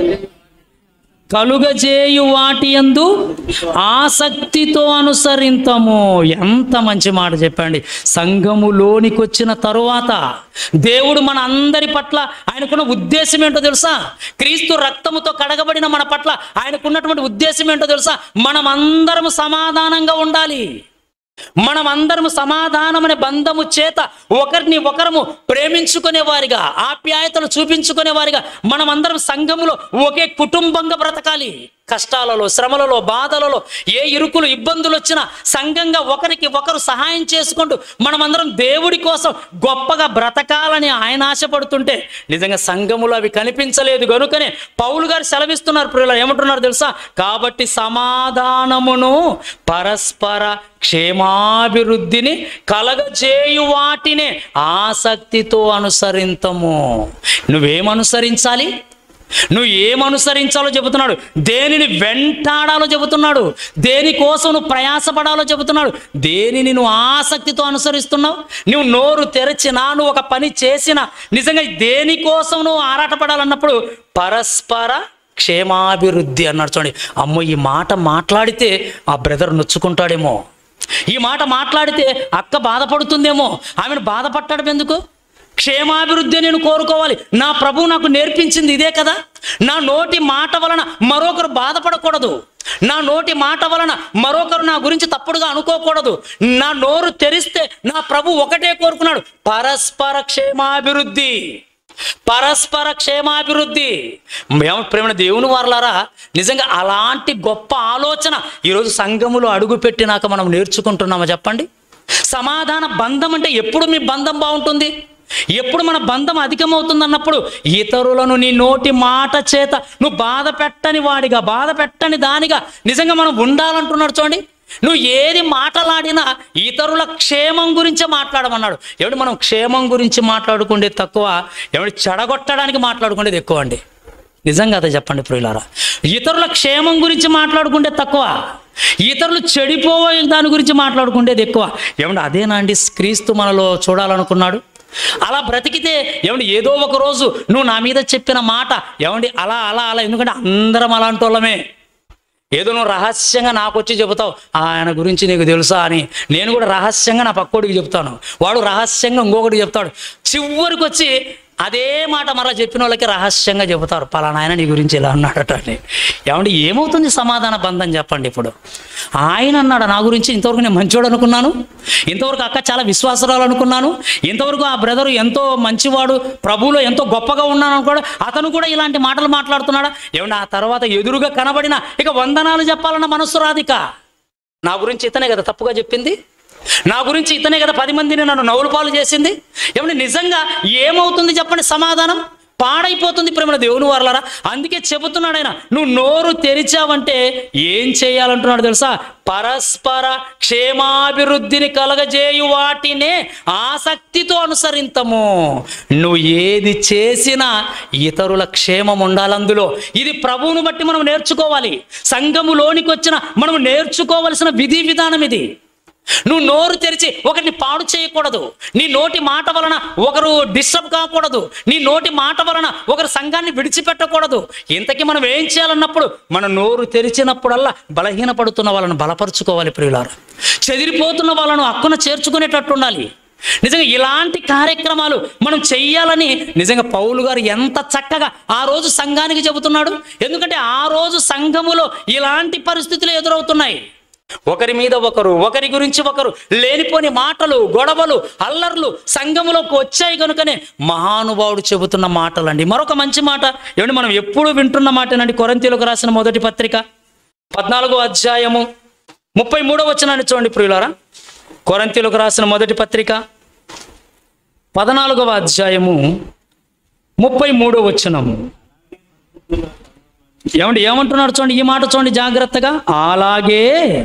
కలుగజేయు వాటి యందు ఆసక్తితో అనుసరింతము ఎంత మంచి మాట చెప్పండి సంఘములోనికి వచ్చిన తరువాత దేవుడు మన అందరి పట్ల ఆయనకున్న ఉద్దేశం ఏంటో తెలుసా క్రీస్తు రక్తముతో కడగబడిన మన పట్ల ఆయనకున్నటువంటి ఉద్దేశం ఏంటో తెలుసా మనం అందరం సమాధానంగా ఉండాలి మనం అందరము సమాధానం అనే బంధము చేత ఒకరిని ఒకరము ప్రేమించుకునే వారిగా ఆప్యాయతలు చూపించుకునే వారిగా మనం అందరం సంఘములో ఒకే కుటుంబంగా బ్రతకాలి కష్టాలలో శ్రమలలో బాధలలో ఏ ఇరుకులు ఇబ్బందులు వచ్చినా సంఘంగా ఒకరికి ఒకరు సహాయం చేసుకుంటూ మనమందరం దేవుడి కోసం గొప్పగా బ్రతకాలని ఆయన ఆశపడుతుంటే నిజంగా సంఘములో అవి కనిపించలేదు కనుకనే పౌలు గారు సెలవిస్తున్నారు ప్రియుల ఏమంటున్నారు తెలుసా కాబట్టి సమాధానమును పరస్పర క్షేమాభివృద్ధిని కలగజేయు వాటినే ఆసక్తితో అనుసరింతము నువ్వేమనుసరించాలి నువ్వు ఏమనుసరించాలో చెబుతున్నాడు దేనిని వెంటాడాలో చెబుతున్నాడు దేనికోసం నువ్వు ప్రయాసపడాలో చెబుతున్నాడు దేనిని నువ్వు ఆసక్తితో అనుసరిస్తున్నావు నువ్వు నోరు తెరచినా నువ్వు ఒక పని చేసినా నిజంగా దేనికోసం నువ్వు ఆరాటపడాలన్నప్పుడు పరస్పర క్షేమాభివృద్ధి అన్నాడు చూడండి అమ్మో ఈ మాట మాట్లాడితే ఆ బ్రదర్ నొచ్చుకుంటాడేమో ఈ మాట మాట్లాడితే అక్క బాధపడుతుందేమో ఆమెను బాధపట్టడం ఎందుకు క్షేమాభివృద్ధి నేను కోరుకోవాలి నా ప్రభు నాకు నేర్పించింది ఇదే కదా నా నోటి మాట వలన మరొకరు బాధపడకూడదు నా నోటి మాట వలన మరొకరు నా గురించి తప్పుడుగా అనుకోకూడదు నా నోరు తెరిస్తే నా ప్రభు ఒకటే కోరుకున్నాడు పరస్పర క్షేమాభివృద్ధి పరస్పర క్షేమాభివృద్ధి ఏమ- ప్రేమ దేవుని వారలారా నిజంగా అలాంటి గొప్ప ఆలోచన ఈరోజు సంఘములో అడుగుపెట్టినాక మనం నేర్చుకుంటున్నామా చెప్పండి సమాధాన బంధం అంటే ఎప్పుడు మీ బంధం బాగుంటుంది ఎప్పుడు మన బంధం అధికమవుతుంది అన్నప్పుడు ఇతరులను నీ నోటి మాట చేత నువ్వు బాధ పెట్టని వాడిగా బాధ పెట్టని దానిగా నిజంగా మనం ఉండాలంటున్నాడు చూడండి నువ్వు ఏది మాటలాడినా ఇతరుల క్షేమం గురించే మాట్లాడమన్నాడు ఏమిటి మనం క్షేమం గురించి మాట్లాడుకునేది తక్కువ ఏమిటి చెడగొట్టడానికి మాట్లాడుకునేది ఎక్కువ అండి నిజంగా అదే చెప్పండి ప్రియులారా ఇతరుల క్షేమం గురించి మాట్లాడుకుంటే తక్కువ ఇతరులు చెడిపోయే దాని గురించి మాట్లాడుకుంటేది ఎక్కువ ఏమంటే అదేనా అండి క్రీస్తు మనలో చూడాలనుకున్నాడు అలా బ్రతికితే ఏమండి ఏదో ఒక రోజు నువ్వు నా మీద చెప్పిన మాట ఏమండి అలా అలా అలా ఎందుకంటే అందరం అలాంటి వాళ్ళమే ఏదో నువ్వు రహస్యంగా నాకు వచ్చి చెబుతావు ఆయన గురించి నీకు తెలుసా అని నేను కూడా రహస్యంగా నా పక్కోడికి చెప్తాను వాడు రహస్యంగా ఇంకొకటి చెప్తాడు చివరికి వచ్చి అదే మాట మరలా చెప్పిన వాళ్ళకి రహస్యంగా చెబుతారు పలానా ఆయన నీ గురించి ఇలా అన్నాడట అని ఏమంటే ఏమవుతుంది సమాధాన బంధం చెప్పండి ఇప్పుడు ఆయన అన్నాడు నా గురించి ఇంతవరకు నేను మంచివాడు అనుకున్నాను ఇంతవరకు అక్క చాలా విశ్వాసరాలు అనుకున్నాను ఇంతవరకు ఆ బ్రదరు ఎంతో మంచివాడు ప్రభువులో ఎంతో గొప్పగా ఉన్నాను అనుకోడు అతను కూడా ఇలాంటి మాటలు మాట్లాడుతున్నాడా ఏమన్నా ఆ తర్వాత ఎదురుగా కనబడిన ఇక వందనాలు చెప్పాలన్న మనస్సు రాదిక నా గురించి ఇతనే కదా తప్పుగా చెప్పింది నా గురించి ఇతనే కదా పది మందిని నన్ను నవ్వులు పాలు చేసింది ఏమంటే నిజంగా ఏమవుతుంది చెప్పండి సమాధానం పాడైపోతుంది ప్రేమ దేవుని వారలారా అందుకే చెబుతున్నాడు ఆయన నువ్వు నోరు తెరిచావంటే ఏం చేయాలంటున్నాడు తెలుసా పరస్పర క్షేమాభివృద్ధిని కలగజేయు వాటినే ఆసక్తితో అనుసరింతము నువ్వు ఏది చేసినా ఇతరుల క్షేమం ఉండాలి అందులో ఇది ప్రభువును బట్టి మనం నేర్చుకోవాలి సంఘములోనికి వచ్చిన మనం నేర్చుకోవలసిన విధి విధానం ఇది నువ్వు నోరు తెరిచి ఒకరిని పాడు చేయకూడదు నీ నోటి మాట వలన ఒకరు డిస్టర్బ్ కాకూడదు నీ నోటి మాట వలన ఒకరు సంఘాన్ని విడిచిపెట్టకూడదు ఇంతకీ మనం ఏం చేయాలన్నప్పుడు మన నోరు తెరిచినప్పుడల్లా బలహీనపడుతున్న వాళ్ళను బలపరుచుకోవాలి ప్రియులారు చెదిరిపోతున్న వాళ్ళను అక్కున చేర్చుకునేటట్టు ఉండాలి నిజంగా ఇలాంటి కార్యక్రమాలు మనం చెయ్యాలని నిజంగా పౌలు గారు ఎంత చక్కగా ఆ రోజు సంఘానికి చెబుతున్నాడు ఎందుకంటే ఆ రోజు సంఘములో ఇలాంటి పరిస్థితులు ఎదురవుతున్నాయి ఒకరి మీద ఒకరు ఒకరి గురించి ఒకరు లేనిపోని మాటలు గొడవలు అల్లర్లు సంఘములోకి వచ్చాయి కనుకనే మహానుభావుడు చెబుతున్న మాటలండి మరొక మంచి మాట ఏమండి మనం ఎప్పుడు వింటున్న మాటేనండి కొరంతీలకు రాసిన మొదటి పత్రిక పద్నాలుగో అధ్యాయము ముప్పై మూడో వచ్చినాన్ని చూడండి ప్రియులారా కొరంతీలకు రాసిన మొదటి పత్రిక పద్నాలుగవ అధ్యాయము ముప్పై మూడో వచనము ఏమండి ఏమంటున్నాడు చూడండి ఈ మాట చూడండి జాగ్రత్తగా అలాగే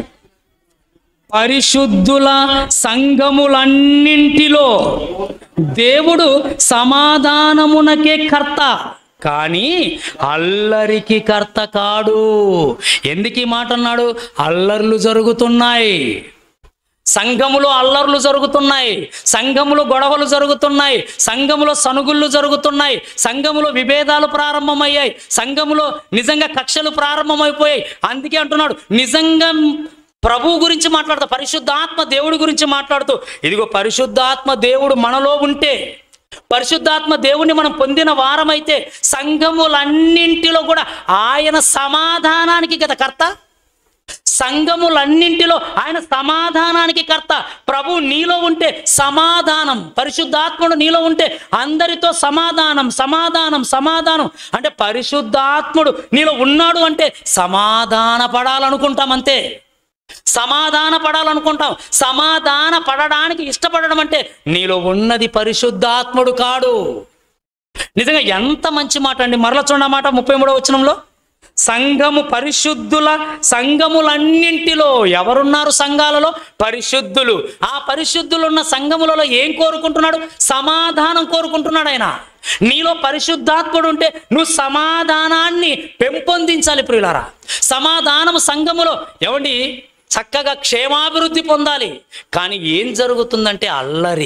పరిశుద్ధుల సంఘములన్నింటిలో దేవుడు సమాధానమునకే కర్త కానీ అల్లరికి కర్త కాడు ఎందుకు ఈ మాట అన్నాడు అల్లర్లు జరుగుతున్నాయి సంఘములో అల్లర్లు జరుగుతున్నాయి సంఘములో గొడవలు జరుగుతున్నాయి సంఘములో సనుగుళ్ళు జరుగుతున్నాయి సంఘములో విభేదాలు ప్రారంభమయ్యాయి సంఘములో నిజంగా కక్షలు ప్రారంభమైపోయాయి అందుకే అంటున్నాడు నిజంగా ప్రభు గురించి మాట్లాడుతూ పరిశుద్ధాత్మ దేవుడి గురించి మాట్లాడుతూ ఇదిగో పరిశుద్ధాత్మ దేవుడు మనలో ఉంటే పరిశుద్ధాత్మ దేవుణ్ణి మనం పొందిన వారమైతే సంఘములన్నింటిలో కూడా ఆయన సమాధానానికి కదా కర్త సంఘములన్నింటిలో ఆయన సమాధానానికి కర్త ప్రభు నీలో ఉంటే సమాధానం పరిశుద్ధాత్ముడు నీలో ఉంటే అందరితో సమాధానం సమాధానం సమాధానం అంటే పరిశుద్ధాత్ముడు నీలో ఉన్నాడు అంటే సమాధాన పడాలనుకుంటాం అంతే సమాధాన పడాలనుకుంటాం సమాధాన పడడానికి ఇష్టపడడం అంటే నీలో ఉన్నది పరిశుద్ధాత్ముడు కాడు నిజంగా ఎంత మంచి మాట అండి మరల చూడండి ఆ మాట ముప్పై మూడో వచనంలో సంఘము పరిశుద్ధుల సంఘములన్నింటిలో ఎవరున్నారు సంఘాలలో పరిశుద్ధులు ఆ పరిశుద్ధులు ఉన్న సంఘములలో ఏం కోరుకుంటున్నాడు సమాధానం కోరుకుంటున్నాడు ఆయన నీలో పరిశుద్ధాత్ముడు ఉంటే నువ్వు సమాధానాన్ని పెంపొందించాలి ప్రియులారా సమాధానము సంఘములో ఏమండి చక్కగా క్షేమాభివృద్ధి పొందాలి కానీ ఏం జరుగుతుందంటే అల్లరి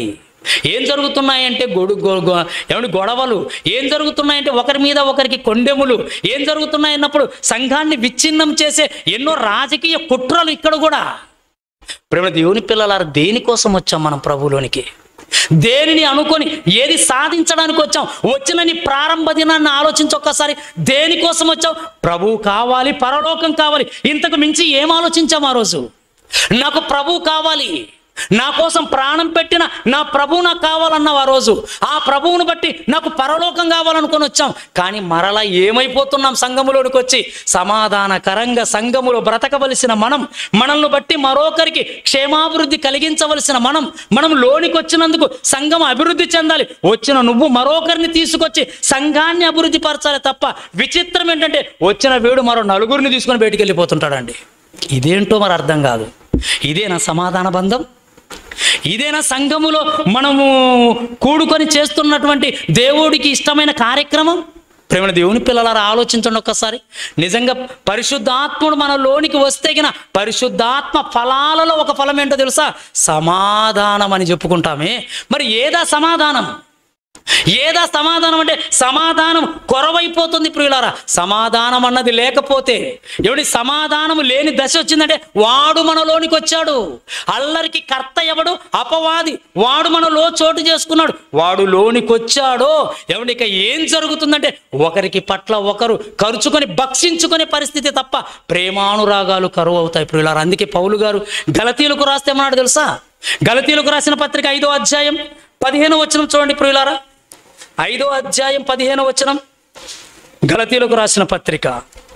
ఏం జరుగుతున్నాయంటే గొడు గొ- గొ- ఏమంటే గొడవలు ఏం జరుగుతున్నాయంటే ఒకరి మీద ఒకరికి కొండెములు ఏం జరుగుతున్నాయన్నప్పుడు సంఘాన్ని విచ్ఛిన్నం చేసే ఎన్నో రాజకీయ కుట్రలు ఇక్కడ కూడా ప్రేమ దేవుని పిల్లలారా దేనికోసం వచ్చాం మనం ప్రభువులోనికి దేనిని అనుకొని ఏది సాధించడానికి వచ్చాం వచ్చిన నీ ప్రారంభ దినాన్ని ఆలోచించి ఒక్కసారి దేనికోసం వచ్చావు ప్రభువు కావాలి పరలోకం కావాలి ఇంతకు మించి ఏం ఆలోచించాం ఆ రోజు నాకు ప్రభువు కావాలి నా కోసం ప్రాణం పెట్టిన నా ప్రభువు నాకు కావాలన్నావు ఆ రోజు ఆ ప్రభువును బట్టి నాకు పరలోకం కావాలనుకొని వచ్చాం కానీ మరలా ఏమైపోతున్నాం సంఘములోనికి వచ్చి సమాధానకరంగా సంఘములో బ్రతకవలసిన మనం మనల్ని బట్టి మరొకరికి క్షేమాభివృద్ధి కలిగించవలసిన మనం మనం లోనికి వచ్చినందుకు సంఘం అభివృద్ధి చెందాలి వచ్చిన నువ్వు మరొకరిని తీసుకొచ్చి సంఘాన్ని అభివృద్ధి పరచాలి తప్ప విచిత్రం ఏంటంటే వచ్చిన వీడు మరో నలుగురిని తీసుకొని బయటికి వెళ్ళిపోతుంటాడండి ఇదేంటో మరి అర్థం కాదు ఇదేనా సమాధాన బంధం ఇదేనా సంఘములో మనము కూడుకొని చేస్తున్నటువంటి దేవుడికి ఇష్టమైన కార్యక్రమం ప్రేమ దేవుని పిల్లలారా ఆలోచించండి ఒక్కసారి నిజంగా పరిశుద్ధాత్ముడు మన లోనికి వస్తే గిన పరిశుద్ధాత్మ ఫలాలలో ఒక ఫలం ఏంటో తెలుసా సమాధానం అని చెప్పుకుంటామే మరి ఏదా సమాధానం ఏదా సమాధానం అంటే సమాధానం కొరవైపోతుంది ప్రియులారా సమాధానం అన్నది లేకపోతే ఎవడి సమాధానం లేని దశ వచ్చిందంటే వాడు మనలోనికి వచ్చాడు అల్లరికి కర్త ఎవడు అపవాది వాడు మనలో చోటు చేసుకున్నాడు వాడు లోనికి వచ్చాడో ఎవడిక ఏం జరుగుతుందంటే ఒకరికి పట్ల ఒకరు ఖర్చుకొని భక్షించుకునే పరిస్థితి తప్ప ప్రేమానురాగాలు కరువు అవుతాయి ప్రియులారా అందుకే పౌలు గారు గలతీలకు రాస్తే ఏమన్నాడు తెలుసా గలతీలకు రాసిన పత్రిక ఐదో అధ్యాయం పదిహేను వచనం చూడండి ప్రియులారా ఐదో అధ్యాయం పదిహేను వచనం గలతీలకు రాసిన పత్రిక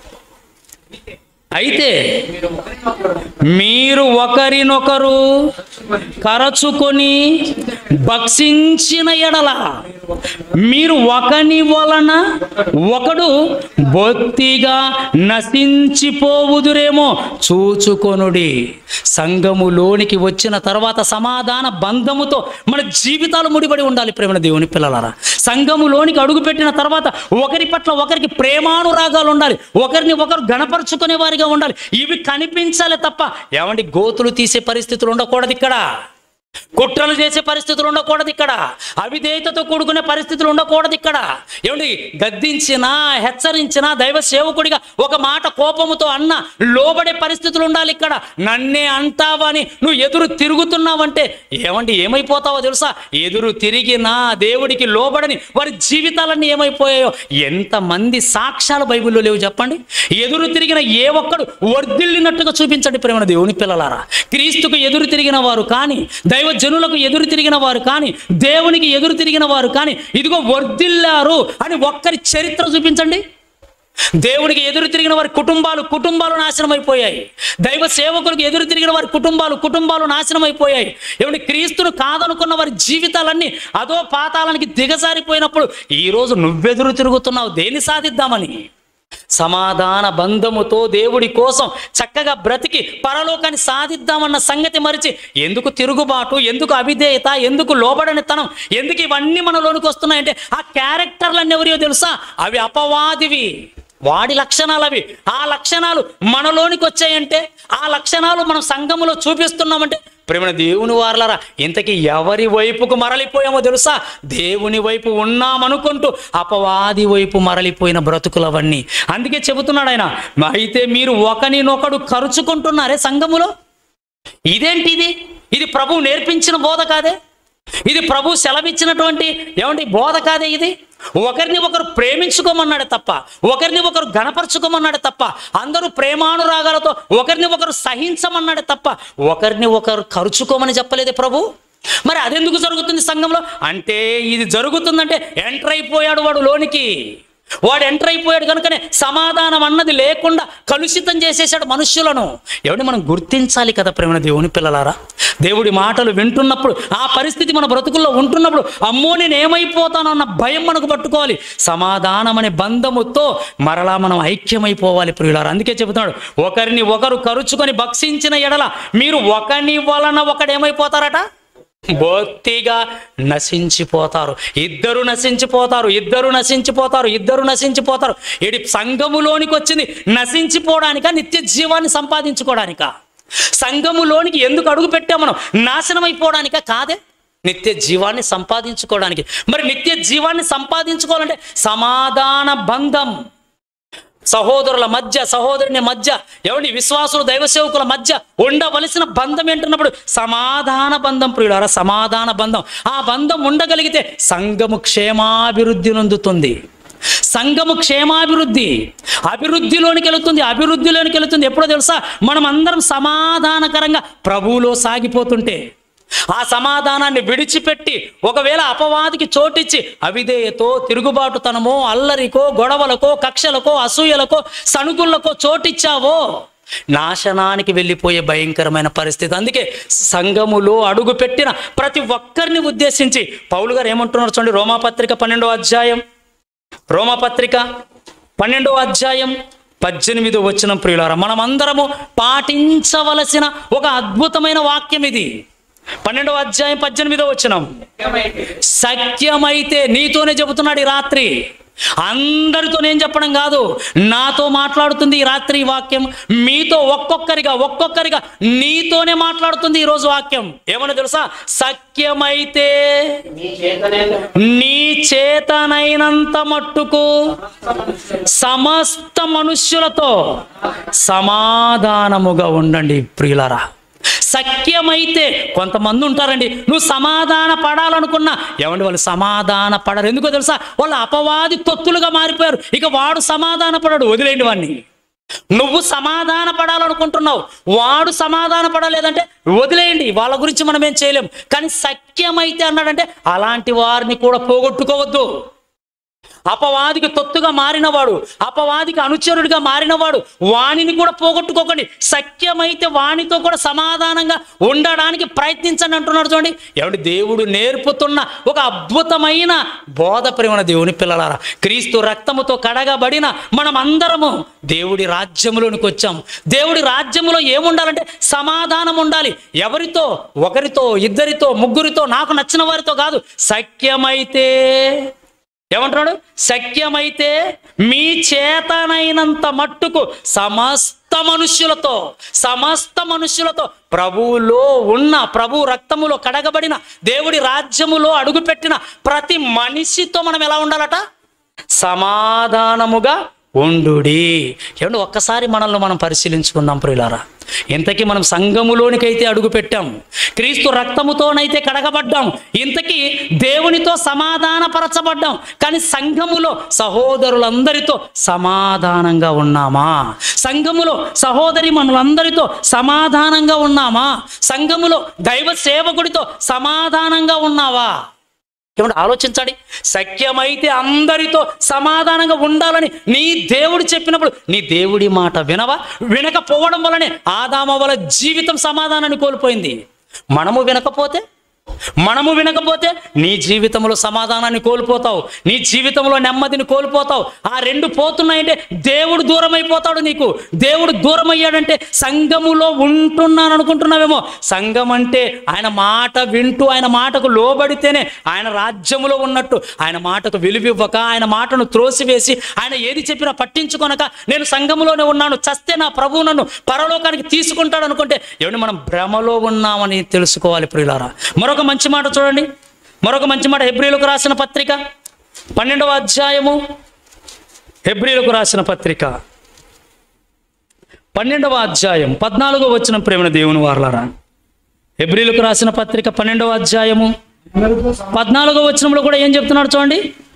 అయితే మీరు ఒకరినొకరు కరచుకొని భక్షించిన ఎడల మీరు ఒకని వలన ఒకడు బొత్తిగా నశించిపోవుదురేమో చూచుకొనుడి సంఘములోనికి వచ్చిన తర్వాత సమాధాన బంధముతో మన జీవితాలు ముడిపడి ఉండాలి ప్రేమ దేవుని పిల్లలారా సంఘములోనికి అడుగుపెట్టిన తర్వాత ఒకరి పట్ల ఒకరికి ప్రేమానురాగాలు ఉండాలి ఒకరిని ఒకరు గణపరుచుకునే వారిగా ఉండాలి ఇవి కనిపించాలి తప్ప ఏమండి గోతులు తీసే పరిస్థితులు ఉండకూడదు ఇక్కడ కుట్రలు చేసే పరిస్థితులు ఉండకూడదు ఇక్కడ అవిధేయతతో కూడుకునే పరిస్థితులు ఉండకూడదు ఇక్కడ ఏమండి గద్దించినా హెచ్చరించినా దైవ సేవకుడిగా ఒక మాట కోపముతో అన్న లోబడే పరిస్థితులు ఉండాలి ఇక్కడ నన్నే అంటావా అని నువ్వు ఎదురు తిరుగుతున్నావంటే ఏమండి ఏమైపోతావో తెలుసా ఎదురు తిరిగినా దేవుడికి లోబడని వారి జీవితాలన్నీ ఏమైపోయాయో ఎంతమంది సాక్ష్యాలు బైబిల్లో లేవు చెప్పండి ఎదురు తిరిగిన ఏ ఒక్కడు వర్ధిల్లినట్టుగా చూపించండి ప్రేమ దేవుని పిల్లలారా క్రీస్తుకు ఎదురు తిరిగిన వారు కానీ దైవ జనులకు ఎదురు తిరిగిన వారు కానీ దేవునికి ఎదురు తిరిగిన వారు కానీ ఇదిగో వర్ధిల్లారు అని ఒక్కరి చరిత్ర చూపించండి దేవునికి ఎదురు తిరిగిన వారి కుటుంబాలు కుటుంబాలు నాశనం అయిపోయాయి దైవ సేవకులకు ఎదురు తిరిగిన వారి కుటుంబాలు కుటుంబాలు నాశనం అయిపోయాయి ఏమంటే క్రీస్తును కాదనుకున్న వారి జీవితాలన్నీ అదో పాతాలనికి దిగజారిపోయినప్పుడు ఈరోజు నువ్వెదురు తిరుగుతున్నావు దేన్ని సాధిద్దామని సమాధాన బంధముతో దేవుడి కోసం చక్కగా బ్రతికి పరలోకాన్ని సాధిద్దామన్న సంగతి మరిచి ఎందుకు తిరుగుబాటు ఎందుకు అవిధేయత ఎందుకు లోబడనితనం ఎందుకు ఇవన్నీ మనలోనికి వస్తున్నాయంటే ఆ క్యారెక్టర్లన్నీ ఎవరియో తెలుసా అవి అపవాదివి వాడి లక్షణాలు అవి ఆ లక్షణాలు మనలోనికి వచ్చాయంటే ఆ లక్షణాలు మనం సంఘములో చూపిస్తున్నామంటే ప్రేమ దేవుని వారలరా ఇంతకీ ఎవరి వైపుకు మరలిపోయామో తెలుసా దేవుని వైపు ఉన్నామనుకుంటూ అపవాది వైపు మరలిపోయిన బ్రతుకులు అవన్నీ అందుకే చెబుతున్నాడు ఆయన అయితే మీరు ఒకనినొకడు ఖర్చుకుంటున్నారే సంఘములో ఇదేంటిది ఇది ప్రభు నేర్పించిన బోధ కాదే ఇది ప్రభు సెలవిచ్చినటువంటి ఏమండి బోధ కాదే ఇది ఒకరిని ఒకరు ప్రేమించుకోమన్నాడు తప్ప ఒకరిని ఒకరు గణపరచుకోమన్నాడు తప్ప అందరూ ప్రేమానురాగాలతో ఒకరిని ఒకరు సహించమన్నాడు తప్ప ఒకరిని ఒకరు ఖర్చుకోమని చెప్పలేదే ప్రభు మరి అదెందుకు జరుగుతుంది సంఘంలో అంటే ఇది జరుగుతుందంటే ఎంటర్ అయిపోయాడు వాడు లోనికి వాడు ఎంటర్ అయిపోయాడు కనుకనే సమాధానం అన్నది లేకుండా కలుషితం చేసేసాడు మనుష్యులను ఎవరిని మనం గుర్తించాలి కదా ప్రేమ దేవుని పిల్లలారా దేవుడి మాటలు వింటున్నప్పుడు ఆ పరిస్థితి మన బ్రతుకుల్లో ఉంటున్నప్పుడు అమ్మో నేను ఏమైపోతానో అన్న భయం మనకు పట్టుకోవాలి సమాధానం అనే బంధముతో మరలా మనం ఐక్యమైపోవాలి ప్రియులారా అందుకే చెబుతున్నాడు ఒకరిని ఒకరు కరుచుకొని భక్షించిన ఎడల మీరు ఒకని వలన ఒకడు ఏమైపోతారట బొత్తిగా నశించిపోతారు ఇద్దరు నశించిపోతారు ఇద్దరు నశించిపోతారు ఇద్దరు నశించిపోతారు ఇది సంఘములోనికి వచ్చింది నశించిపోవడానిక నిత్య జీవాన్ని సంపాదించుకోవడానిక సంఘములోనికి ఎందుకు అడుగు పెట్టాం మనం నాశనం అయిపోవడానిక కాదే నిత్య జీవాన్ని సంపాదించుకోవడానికి మరి నిత్య జీవాన్ని సంపాదించుకోవాలంటే సమాధాన బంధం సహోదరుల మధ్య సహోదరుని మధ్య ఎవరి విశ్వాసులు దైవ సేవకుల మధ్య ఉండవలసిన బంధం ఏంటన్నప్పుడు సమాధాన బంధం ప్రియులారా సమాధాన బంధం ఆ బంధం ఉండగలిగితే సంఘము క్షేమాభివృద్ధి నొందుతుంది సంఘము క్షేమాభివృద్ధి అభివృద్ధిలోనికి వెళుతుంది అభివృద్ధిలోనికి వెళుతుంది ఎప్పుడో తెలుసా మనం అందరం సమాధానకరంగా ప్రభువులో సాగిపోతుంటే ఆ సమాధానాన్ని విడిచిపెట్టి ఒకవేళ అపవాదికి చోటిచ్చి అవిధేయతో తిరుగుబాటుతనమో అల్లరికో గొడవలకో కక్షలకో అసూయలకో సణుగులకో చోటిచ్చావో నాశనానికి వెళ్ళిపోయే భయంకరమైన పరిస్థితి అందుకే సంఘములో అడుగు పెట్టిన ప్రతి ఒక్కరిని ఉద్దేశించి పౌలు గారు ఏమంటున్నారు చూడండి రోమాపత్రిక పన్నెండో అధ్యాయం రోమపత్రిక పన్నెండో అధ్యాయం పద్దెనిమిదో వచ్చిన ప్రియులారా మనమందరము పాటించవలసిన ఒక అద్భుతమైన వాక్యం ఇది పన్నెండో అధ్యాయం పద్దెనిమిదో వచ్చినం సత్యమైతే నీతోనే చెబుతున్నాడు ఈ రాత్రి అందరితో నేను చెప్పడం కాదు నాతో మాట్లాడుతుంది ఈ రాత్రి ఈ వాక్యం మీతో ఒక్కొక్కరిగా ఒక్కొక్కరిగా నీతోనే మాట్లాడుతుంది ఈ రోజు వాక్యం ఏమన్నా తెలుసా సత్యమైతే నీ చేతనైనంత మట్టుకు సమస్త మనుష్యులతో సమాధానముగా ఉండండి ప్రియులరా సఖ్యమైతే కొంతమంది ఉంటారండి నువ్వు సమాధాన పడాలనుకున్నా ఏమండి వాళ్ళు సమాధాన పడరు ఎందుకో తెలుసా వాళ్ళు అపవాది తొత్తులుగా మారిపోయారు ఇక వాడు సమాధాన పడడు వదిలేండి వాడిని నువ్వు సమాధాన పడాలనుకుంటున్నావు వాడు సమాధాన పడలేదంటే వదిలేయండి వాళ్ళ గురించి మనం ఏం చేయలేం కానీ సఖ్యమైతే అన్నాడంటే అలాంటి వారిని కూడా పోగొట్టుకోవద్దు అపవాదికి తొత్తుగా మారినవాడు అపవాదికి అనుచరుడిగా మారినవాడు వాణిని కూడా పోగొట్టుకోకండి సఖ్యమైతే వానితో కూడా సమాధానంగా ఉండడానికి ప్రయత్నించండి అంటున్నాడు చూడండి ఎవడి దేవుడు నేర్పుతున్న ఒక అద్భుతమైన బోధ ప్రేమణ దేవుని పిల్లలారా క్రీస్తు రక్తముతో కడగబడిన మనం అందరము దేవుడి రాజ్యములోనికి వచ్చాం దేవుడి రాజ్యములో ఏముండాలంటే సమాధానం ఉండాలి ఎవరితో ఒకరితో ఇద్దరితో ముగ్గురితో నాకు నచ్చిన వారితో కాదు సఖ్యమైతే ఏమంటున్నాడు సఖ్యమైతే మీ చేతనైనంత మట్టుకు సమస్త మనుష్యులతో సమస్త మనుష్యులతో ప్రభువులో ఉన్న ప్రభు రక్తములో కడగబడిన దేవుడి రాజ్యములో అడుగుపెట్టిన ప్రతి మనిషితో మనం ఎలా ఉండాలట సమాధానముగా ఉండుడి ఏమంటే ఒక్కసారి మనల్ని మనం పరిశీలించుకుందాం ప్రియులారా ఇంతకీ మనం సంఘములోనికైతే అడుగు పెట్టాం క్రీస్తు రక్తముతోనైతే కడగబడ్డాం ఇంతకీ దేవునితో సమాధానపరచబడ్డాం కానీ సంఘములో సహోదరులందరితో సమాధానంగా ఉన్నామా సంఘములో సహోదరి మనులందరితో సమాధానంగా ఉన్నామా సంఘములో దైవ సేవకుడితో సమాధానంగా ఉన్నావా ఏమంటే ఆలోచించండి సఖ్యమైతే అందరితో సమాధానంగా ఉండాలని నీ దేవుడు చెప్పినప్పుడు నీ దేవుడి మాట వినవా వినకపోవడం వల్లనే ఆదామ వల్ల జీవితం సమాధానాన్ని కోల్పోయింది మనము వినకపోతే మనము వినకపోతే నీ జీవితంలో సమాధానాన్ని కోల్పోతావు నీ జీవితంలో నెమ్మదిని కోల్పోతావు ఆ రెండు పోతున్నాయంటే దేవుడు దూరం అయిపోతాడు నీకు దేవుడు దూరం అయ్యాడంటే సంఘములో ఉంటున్నాను అనుకుంటున్నావేమో సంఘం అంటే ఆయన మాట వింటూ ఆయన మాటకు లోబడితేనే ఆయన రాజ్యములో ఉన్నట్టు ఆయన మాటకు విలువివ్వక ఆయన మాటను త్రోసివేసి ఆయన ఏది చెప్పినా పట్టించుకొనక నేను సంఘములోనే ఉన్నాను చస్తే నా ప్రభువు నన్ను పరలోకానికి తీసుకుంటాడు అనుకుంటే ఏమండి మనం భ్రమలో ఉన్నామని తెలుసుకోవాలి ప్రియులారా మరొక మంచి మాట చూడండి మరొక మంచి మాట హెబ్రిలకు రాసిన పత్రిక పన్నెండవ అధ్యాయము హెబ్రిలకు రాసిన పత్రిక పన్నెండవ అధ్యాయం పద్నాలుగో వచ్చిన ప్రేమ దేవుని వారలారా హెబ్రిలకు రాసిన పత్రిక పన్నెండవ అధ్యాయము అందరితో సమ- పద్నాలుగో వచనంలో కూడా ఏం చెప్తున్నాడు చూడండి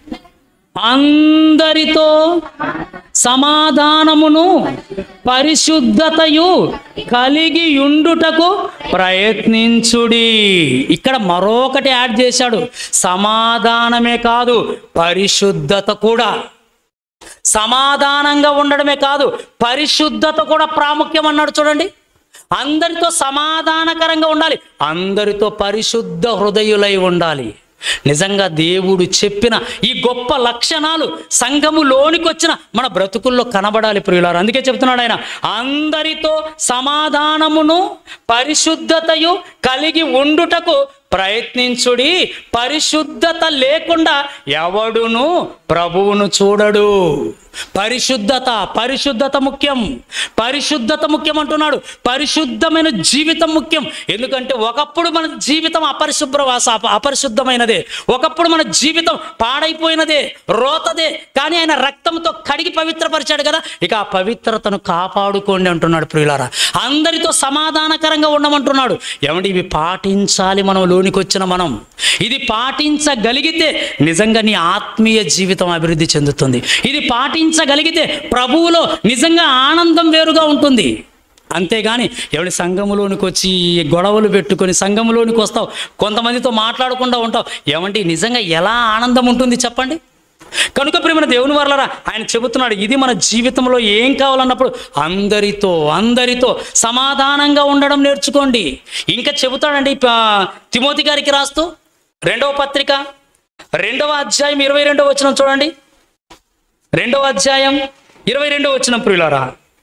అందరితో సమాధానమును పరిశుద్ధతయు కలిగి ఉండుటకు ప్రయత్నించుడి ఇక్కడ మరొకటి యాడ్ చేశాడు సమాధానమే కాదు పరిశుద్ధత కూడా సమాధానంగా ఉండడమే కాదు పరిశుద్ధత కూడా ప్రాముఖ్యం అన్నాడు చూడండి అందరితో సమాధానకరంగా ఉండాలి అందరితో పరిశుద్ధ హృదయులై ఉండాలి నిజంగా దేవుడు చెప్పిన ఈ గొప్ప లక్షణాలు సంఘములోనికి వచ్చిన మన బ్రతుకుల్లో కనబడాలి ప్రియులారు అందుకే చెప్తున్నాడు ఆయన అందరితో సమాధానమును పరిశుద్ధతయు కలిగి ఉండుటకు ప్రయత్నించుడి పరిశుద్ధత లేకుండా ఎవడును ప్రభువును చూడడు పరిశుద్ధత పరిశుద్ధత ముఖ్యం పరిశుద్ధత ముఖ్యం అంటున్నాడు పరిశుద్ధమైన జీవితం ముఖ్యం ఎందుకంటే ఒకప్పుడు మన జీవితం అపరిశుభ్ర వాస అప- అపరిశుద్ధమైనదే ఒకప్పుడు మన జీవితం పాడైపోయినదే రోతదే కానీ ఆయన రక్తంతో కడిగి పవిత్రపరిచాడు కదా ఇక ఆ పవిత్రతను కాపాడుకోండి అంటున్నాడు ప్రియులారా అందరితో సమాధానకరంగా ఉండమంటున్నాడు ఏమండి ఇవి పాటించాలి మనం లోనికి వచ్చిన మనం ఇది పాటించగలిగితే నిజంగా నీ ఆత్మీయ జీవితం అభివృద్ధి చెందుతుంది ఇది పాటించగలిగితే ప్రభువులో నిజంగా ఆనందం వేరుగా ఉంటుంది అంతేగాని ఎవడి సంఘములోనికి వచ్చి గొడవలు పెట్టుకొని సంఘములోనికి వస్తావు కొంతమందితో మాట్లాడకుండా ఉంటావు ఏమండి నిజంగా ఎలా ఆనందం ఉంటుంది చెప్పండి కనుక ప్రేమ దేవుని వరలరా ఆయన చెబుతున్నాడు ఇది మన జీవితంలో ఏం కావాలన్నప్పుడు అందరితో అందరితో సమాధానంగా ఉండడం నేర్చుకోండి ఇంకా చెబుతాడండి ప- తిమోతి గారికి రాస్తూ రెండవ పత్రిక రెండవ అధ్యాయం ఇరవై రెండవ వచనం చూడండి రెండవ అధ్యాయం ఇరవై రెండవ వచనం ప్రియులారా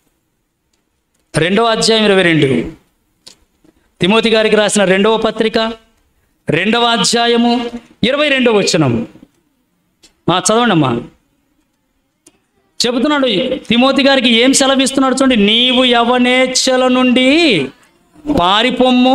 రెండవ అధ్యాయం ఇరవై రెండు తిమోతి గారికి రాసిన రెండవ పత్రిక రెండవ అధ్యాయము ఇరవై రెండవ వచనం ఆ, చదవండి అమ్మా చెబుతున్నాడు తిమోతి గారికి ఏం సెలవిస్తున్నాడు చూడండి నీవు యవనేచ్ఛల నుండి పారిపొమ్ము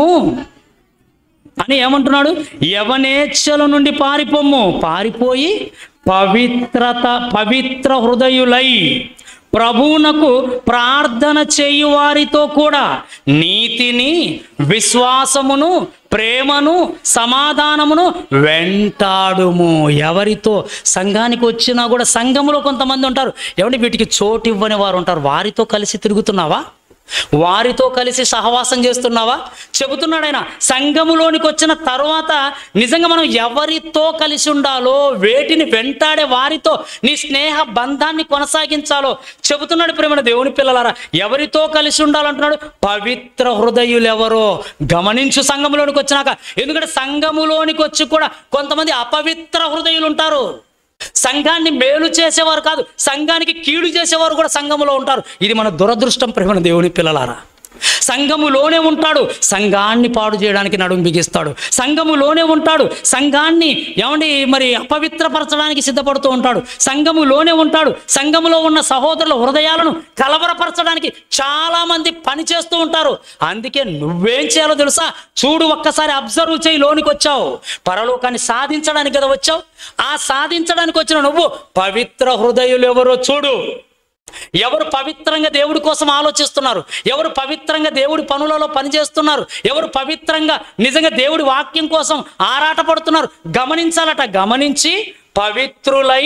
అని ఏమంటున్నాడు యవనేచ్ఛల నుండి పారిపొమ్ము పారిపోయి పవిత్రత పవిత్ర హృదయులై ప్రభువునకు ప్రార్థన చేయు వారితో కూడా నీతిని విశ్వాసమును ప్రేమను సమాధానమును వెంటాడుము ఎవరితో సంఘానికి వచ్చినా కూడా సంఘములో కొంతమంది ఉంటారు ఏమంటే వీటికి చోటు ఇవ్వని వారు ఉంటారు వారితో కలిసి తిరుగుతున్నావా వారితో కలిసి సహవాసం చేస్తున్నావా చెబుతున్నాడు ఆయన సంఘములోనికి వచ్చిన తర్వాత నిజంగా మనం ఎవరితో కలిసి ఉండాలో వేటిని వెంటాడే వారితో నీ స్నేహ బంధాన్ని కొనసాగించాలో చెబుతున్నాడు ప్రేమ దేవుని పిల్లలారా ఎవరితో కలిసి ఉండాలంటున్నాడు పవిత్ర హృదయులు ఎవరో గమనించు సంఘములోనికి వచ్చినాక ఎందుకంటే సంఘములోనికి వచ్చి కూడా కొంతమంది అపవిత్ర హృదయులు ఉంటారు సంఘాన్ని మేలు చేసేవారు కాదు సంఘానికి కీడు చేసేవారు కూడా సంఘములో ఉంటారు ఇది మన దురదృష్టం ప్రేమ దేవుని పిల్లలారా సంఘములోనే ఉంటాడు సంఘాన్ని పాడు చేయడానికి నడుము బిగిస్తాడు సంఘములోనే ఉంటాడు సంఘాన్ని ఏమండి మరి అపవిత్రపరచడానికి సిద్ధపడుతూ ఉంటాడు సంఘములోనే ఉంటాడు సంఘములో ఉన్న సహోదరుల హృదయాలను కలవరపరచడానికి చాలా మంది పని చేస్తూ ఉంటారు అందుకే నువ్వేం చేయాలో తెలుసా చూడు ఒక్కసారి అబ్జర్వ్ చేయి లోనికి వచ్చావు పరలోకాన్ని సాధించడానికి కదా వచ్చావు ఆ సాధించడానికి వచ్చిన నువ్వు పవిత్ర హృదయులు ఎవరో చూడు ఎవరు పవిత్రంగా దేవుడి కోసం ఆలోచిస్తున్నారు ఎవరు పవిత్రంగా దేవుడి పనులలో పనిచేస్తున్నారు ఎవరు పవిత్రంగా నిజంగా దేవుడి వాక్యం కోసం ఆరాటపడుతున్నారు గమనించాలట గమనించి పవిత్రులై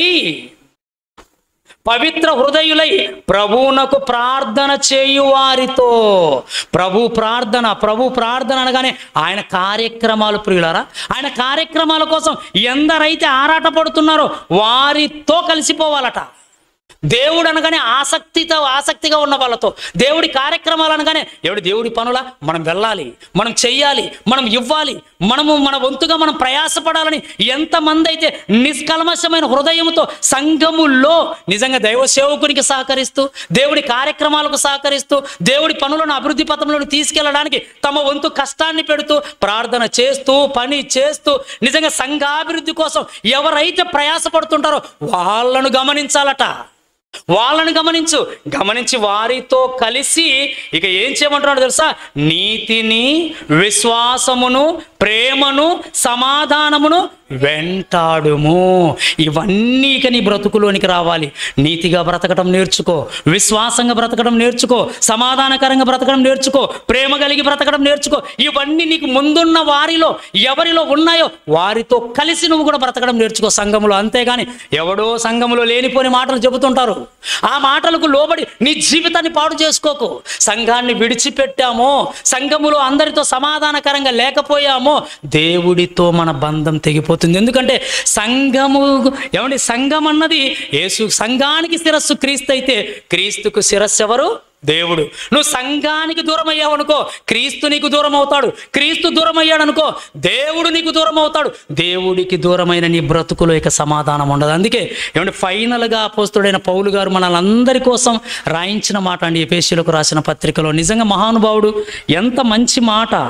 పవిత్ర హృదయులై ప్రభువునకు ప్రార్థన చేయు వారితో ప్రభు ప్రార్థన ప్రభు ప్రార్థన అనగానే ఆయన కార్యక్రమాలు ప్రియులారా ఆయన కార్యక్రమాల కోసం ఎందరైతే ఆరాటపడుతున్నారో వారితో కలిసిపోవాలట దేవుడు అనగానే ఆసక్తితో ఆసక్తిగా ఉన్న వాళ్ళతో దేవుడి కార్యక్రమాలు అనగానే ఎవడి దేవుడి పనుల మనం వెళ్ళాలి మనం చెయ్యాలి మనం ఇవ్వాలి మనము మన వంతుగా మనం ప్రయాసపడాలని ఎంతమంది అయితే నిష్కల్మషమైన హృదయంతో సంఘములో నిజంగా దైవ సేవకునికి సహకరిస్తూ దేవుడి కార్యక్రమాలకు సహకరిస్తూ దేవుడి పనులను అభివృద్ధి పథంలోకి తీసుకెళ్ళడానికి తమ వంతు కష్టాన్ని పెడుతూ ప్రార్థన చేస్తూ పని చేస్తూ నిజంగా సంఘాభివృద్ధి కోసం ఎవరైతే ప్రయాసపడుతుంటారో వాళ్ళను గమనించాలట వాళ్ళని గమనించు గమనించి వారితో కలిసి ఇక ఏం చేయమంటున్నాడు తెలుసా నీతిని విశ్వాసమును ప్రేమను సమాధానమును వెంటాడుము ఇవన్నీ ఇక నీ బ్రతుకులోనికి రావాలి నీతిగా బ్రతకడం నేర్చుకో విశ్వాసంగా బ్రతకడం నేర్చుకో సమాధానకరంగా బ్రతకడం నేర్చుకో ప్రేమ కలిగి బ్రతకడం నేర్చుకో ఇవన్నీ నీకు ముందున్న వారిలో ఎవరిలో ఉన్నాయో వారితో కలిసి నువ్వు కూడా బ్రతకడం నేర్చుకో సంఘములో అంతేగాని ఎవడో సంఘములో లేనిపోని మాటలు చెబుతుంటారు ఆ మాటలకు లోబడి నీ జీవితాన్ని పాడు చేసుకోకు సంఘాన్ని విడిచిపెట్టామో సంఘములో అందరితో సమాధానకరంగా లేకపోయామో దేవుడితో మన బంధం తెగిపోతుంది ఎందుకంటే సంఘము ఏమండి సంఘం అన్నది యేసు సంఘానికి శిరస్సు క్రీస్తు అయితే క్రీస్తుకు శిరస్సు ఎవరు దేవుడు నువ్వు సంఘానికి దూరం అయ్యావనుకో క్రీస్తు నీకు దూరం అవుతాడు క్రీస్తు దూరం అయ్యాడనుకో దేవుడు నీకు దూరం అవుతాడు దేవుడికి దూరమైన నీ బ్రతుకులో ఇక సమాధానం ఉండదు అందుకే ఏమంటే ఫైనల్గా అపోస్తుడైన పౌలు గారు మనలందరి కోసం రాయించిన మాట అండి ఎపేషిలకు రాసిన పత్రికలో నిజంగా మహానుభావుడు ఎంత మంచి మాట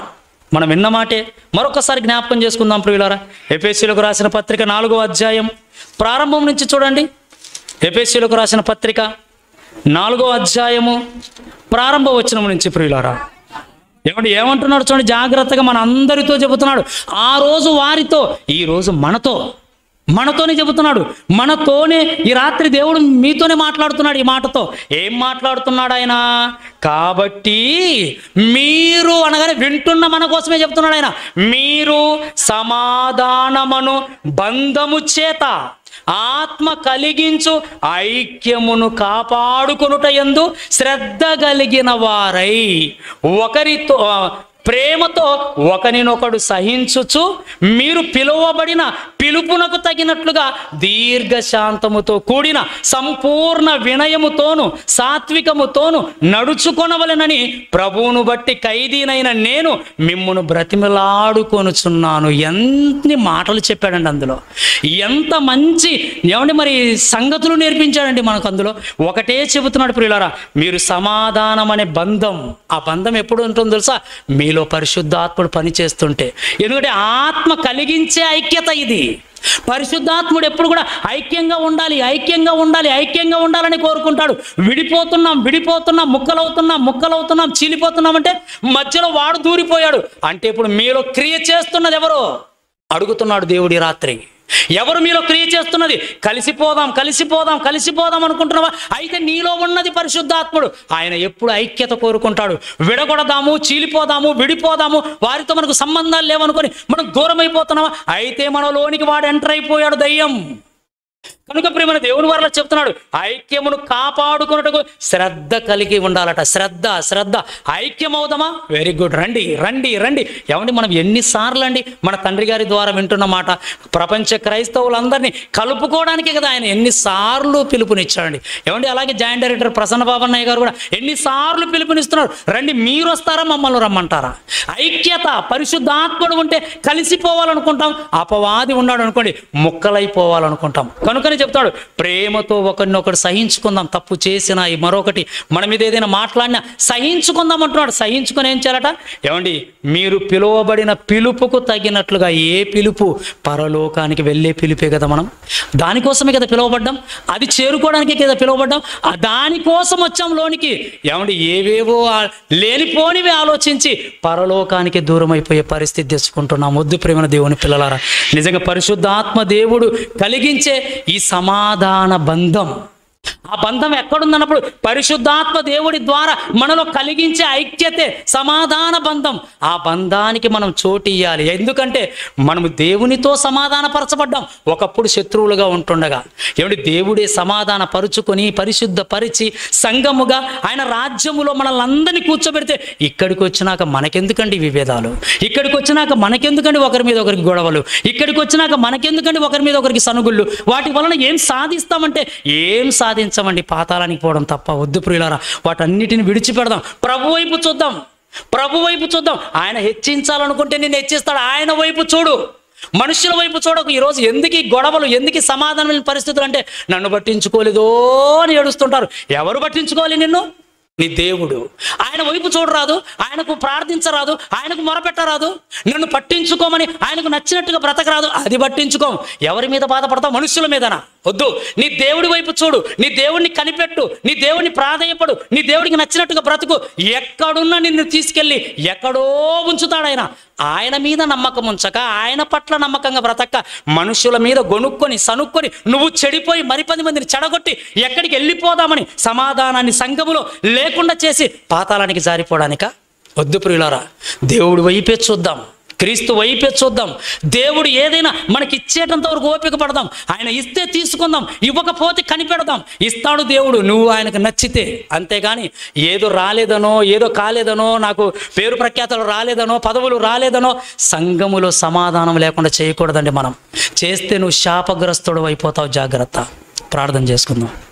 మనం విన్న మాటే మరొకసారి జ్ఞాపకం చేసుకుందాం ప్రియులారా ఎపేసీలకు రాసిన పత్రిక నాలుగో అధ్యాయం ప్రారంభం నుంచి చూడండి ఎపేసీలకు రాసిన పత్రిక నాలుగో అధ్యాయము ప్రారంభ వచనం నుంచి ప్రియులారా ఏమండి ఏమంటున్నాడు చూడండి జాగ్రత్తగా మన అందరితో చెబుతున్నాడు ఆ రోజు వారితో ఈ రోజు మనతో మనతోనే చెబుతున్నాడు మనతోనే ఈ రాత్రి దేవుడు మీతోనే మాట్లాడుతున్నాడు ఈ మాటతో ఏం మాట్లాడుతున్నాడు ఆయన కాబట్టి మీరు అనగానే వింటున్న మన కోసమే చెప్తున్నాడు ఆయన మీరు సమాధానమును బంధము చేత ఆత్మ కలిగించు ఐక్యమును కాపాడుకొనుట యందు శ్రద్ధ కలిగిన వారై ఒకరితో ఆ, ప్రేమతో ఒకరినొకడు సహించుచు మీరు పిలువబడిన పిలుపునకు తగినట్లుగా దీర్ఘశాంతముతో కూడిన సంపూర్ణ వినయముతోను సాత్వికముతోను నడుచుకొనవలెనని ప్రభువును బట్టి ఖైదీనైన నేను మిమ్మును బ్రతిమలాడుకొనుచున్నాను ఎన్ని మాటలు చెప్పాడండి అందులో ఎంత మంచి ఏమండి మరి సంగతులు నేర్పించాడండి మనకు అందులో ఒకటే చెబుతున్నాడు ప్రియులారా మీరు సమాధానం అనే బంధం ఆ బంధం ఎప్పుడు ఉంటుందో తెలుసా మీలో పరిశుద్ధాత్ముడు పని చేస్తుంటే ఎందుకంటే ఆత్మ కలిగించే ఐక్యత ఇది పరిశుద్ధాత్ముడు ఎప్పుడు కూడా ఐక్యంగా ఉండాలి ఐక్యంగా ఉండాలి ఐక్యంగా ఉండాలని కోరుకుంటాడు విడిపోతున్నాం విడిపోతున్నాం ముక్కలవుతున్నాం ముక్కలవుతున్నాం చీలిపోతున్నాం అంటే మధ్యలో వాడు దూరిపోయాడు అంటే ఇప్పుడు మీలో క్రియ చేస్తున్నది ఎవరు అడుగుతున్నాడు దేవుడి రాత్రి ఎవరు మీలో క్రియ చేస్తున్నది కలిసిపోదాం కలిసిపోదాం కలిసిపోదాం అనుకుంటున్నావా అయితే నీలో ఉన్నది పరిశుద్ధాత్ముడు ఆయన ఎప్పుడు ఐక్యత కోరుకుంటాడు విడగొడదాము చీలిపోదాము విడిపోదాము వారితో మనకు సంబంధాలు లేవనుకొని మనం దూరం అయిపోతున్నావా అయితే మనలోనికి వాడు ఎంటర్ అయిపోయాడు దయ్యం కనుక ప్రేమ దేవుని వారిలో చెప్తున్నాడు ఐక్యమును కాపాడుకున్నట్టుకు శ్రద్ధ కలిగి ఉండాలట శ్రద్ధ శ్రద్ధ ఐక్యం అవుదామా వెరీ గుడ్ రండి రండి రండి ఏమండి మనం ఎన్నిసార్లు అండి మన తండ్రి గారి ద్వారా వింటున్న మాట ప్రపంచ క్రైస్తవులందరినీ కలుపుకోవడానికే కదా ఆయన ఎన్నిసార్లు పిలుపునిచ్చాడండి ఏమండి అలాగే జాయింట్ డైరెక్టర్ ప్రసన్న బాబన్నయ్య గారు కూడా ఎన్నిసార్లు పిలుపునిస్తున్నారు రండి మీరు వస్తారా మమ్మల్ని రమ్మంటారా ఐక్యత పరిశుద్ధాత్ముడు ఉంటే కలిసిపోవాలనుకుంటాం అపవాది ఉన్నాడు అనుకోండి ముక్కలైపోవాలనుకుంటాం కనుకనే చెప్తాడు ప్రేమతో ఒకరినొకరు సహించుకుందాం తప్పు చేసినా ఈ మరొకటి మన మీద ఏదైనా మాట్లాడినా సహించుకుందాం అంటున్నాడు సహించుకొని ఏం చేయాలట ఏమండి మీరు పిలువబడిన పిలుపుకు తగినట్లుగా ఏ పిలుపు పరలోకానికి వెళ్ళే పిలుపే కదా మనం దానికోసమే కదా పిలువబడ్డాం అది చేరుకోవడానికే కదా పిలువబడ్డాం ఆ దానికోసం వచ్చాం లోనికి ఏమండి ఏవేవో ఆ- లేనిపోనివి ఆలోచించి పరలోకానికి దూరం అయిపోయే పరిస్థితి తెచ్చుకుంటున్నాం వద్దు ప్రేమ దేవుని పిల్లలారా నిజంగా పరిశుద్ధాత్మ దేవుడు కలిగించే ఈ సమాధాన బంధం ఆ బంధం ఎక్కడుందన్నప్పుడు పరిశుద్ధాత్మ దేవుడి ద్వారా మనలో కలిగించే ఐక్యతే సమాధాన బంధం ఆ బంధానికి మనం చోటు ఇయ్యాలి ఎందుకంటే మనము దేవునితో సమాధానపరచబడ్డాం ఒకప్పుడు శత్రువులుగా ఉంటుండగా ఏమిటి దేవుడే సమాధాన పరుచుకొని పరిశుద్ధ పరిచి సంఘముగా ఆయన రాజ్యములో మనల్ని అందరినీ కూర్చోబెడితే ఇక్కడికి వచ్చినాక మనకెందుకండి ఈ విభేదాలు ఇక్కడికి వచ్చినాక మనకెందుకండి ఒకరి మీద ఒకరికి గొడవలు ఇక్కడికి వచ్చినాక మనకెందుకండి ఒకరి మీద ఒకరికి సనుగుళ్ళు వాటి వలన ఏం సాధిస్తామంటే ఏం సాధించమండి పాతాళానికి పోవడం తప్ప వద్దు ప్రియులారా వాటన్నిటిని విడిచిపెడదాం ప్రభు వైపు చూద్దాం ప్రభు వైపు చూద్దాం ఆయన హెచ్చించాలనుకుంటే నేను హెచ్చిస్తాడు ఆయన వైపు చూడు మనుషుల వైపు చూడకు ఈరోజు ఎందుకు ఈ గొడవలు ఎందుకు ఈ సమాధానం లేని పరిస్థితులు అంటే నన్ను పట్టించుకోలేదో అని ఏడుస్తుంటారు ఎవరు పట్టించుకోవాలి నిన్ను నీ దేవుడు ఆయన వైపు చూడరాదు ఆయనకు ప్రార్థించరాదు ఆయనకు మొరపెట్టరాదు నన్ను పట్టించుకోమని ఆయనకు నచ్చినట్టుగా బ్రతకరాదు అది పట్టించుకోం ఎవరి మీద బాధపడతావు మనుషుల మీదనా వద్దు నీ దేవుడి వైపు చూడు నీ దేవుడిని కనిపెట్టు నీ దేవుడిని ప్రాధేయపడు నీ దేవుడికి నచ్చినట్టుగా బ్రతుకు ఎక్కడున్నా నిన్ను తీసుకెళ్ళి ఎక్కడో ఉంచుతాడు ఆయన ఆయన మీద నమ్మకం ఉంచక ఆయన పట్ల నమ్మకంగా బ్రతక మనుషుల మీద గొనుక్కొని సనుక్కొని నువ్వు చెడిపోయి మరి పది మందిని చెడగొట్టి ఎక్కడికి వెళ్ళిపోదామని సమాధానాన్ని సంఘములో లేకుండా చేసి పాతాళానికి జారిపోవడానిక వద్దు ప్రియులారా దేవుడి వైపే చూద్దాం క్రీస్తు వైపే చూద్దాం దేవుడు ఏదైనా మనకి ఇచ్చేటంత వరకు ఓపిక పడదాం ఆయన ఇస్తే తీసుకుందాం ఇవ్వకపోతే కనిపెడదాం ఇస్తాడు దేవుడు నువ్వు ఆయనకు నచ్చితే అంతేగాని ఏదో రాలేదనో ఏదో కాలేదనో నాకు పేరు ప్రఖ్యాతలు రాలేదనో పదవులు రాలేదనో సంఘములో సమాధానం లేకుండా చేయకూడదండి మనం చేస్తే నువ్వు శాపగ్రస్తుడు అయిపోతావు జాగ్రత్త ప్రార్థన చేసుకుందాం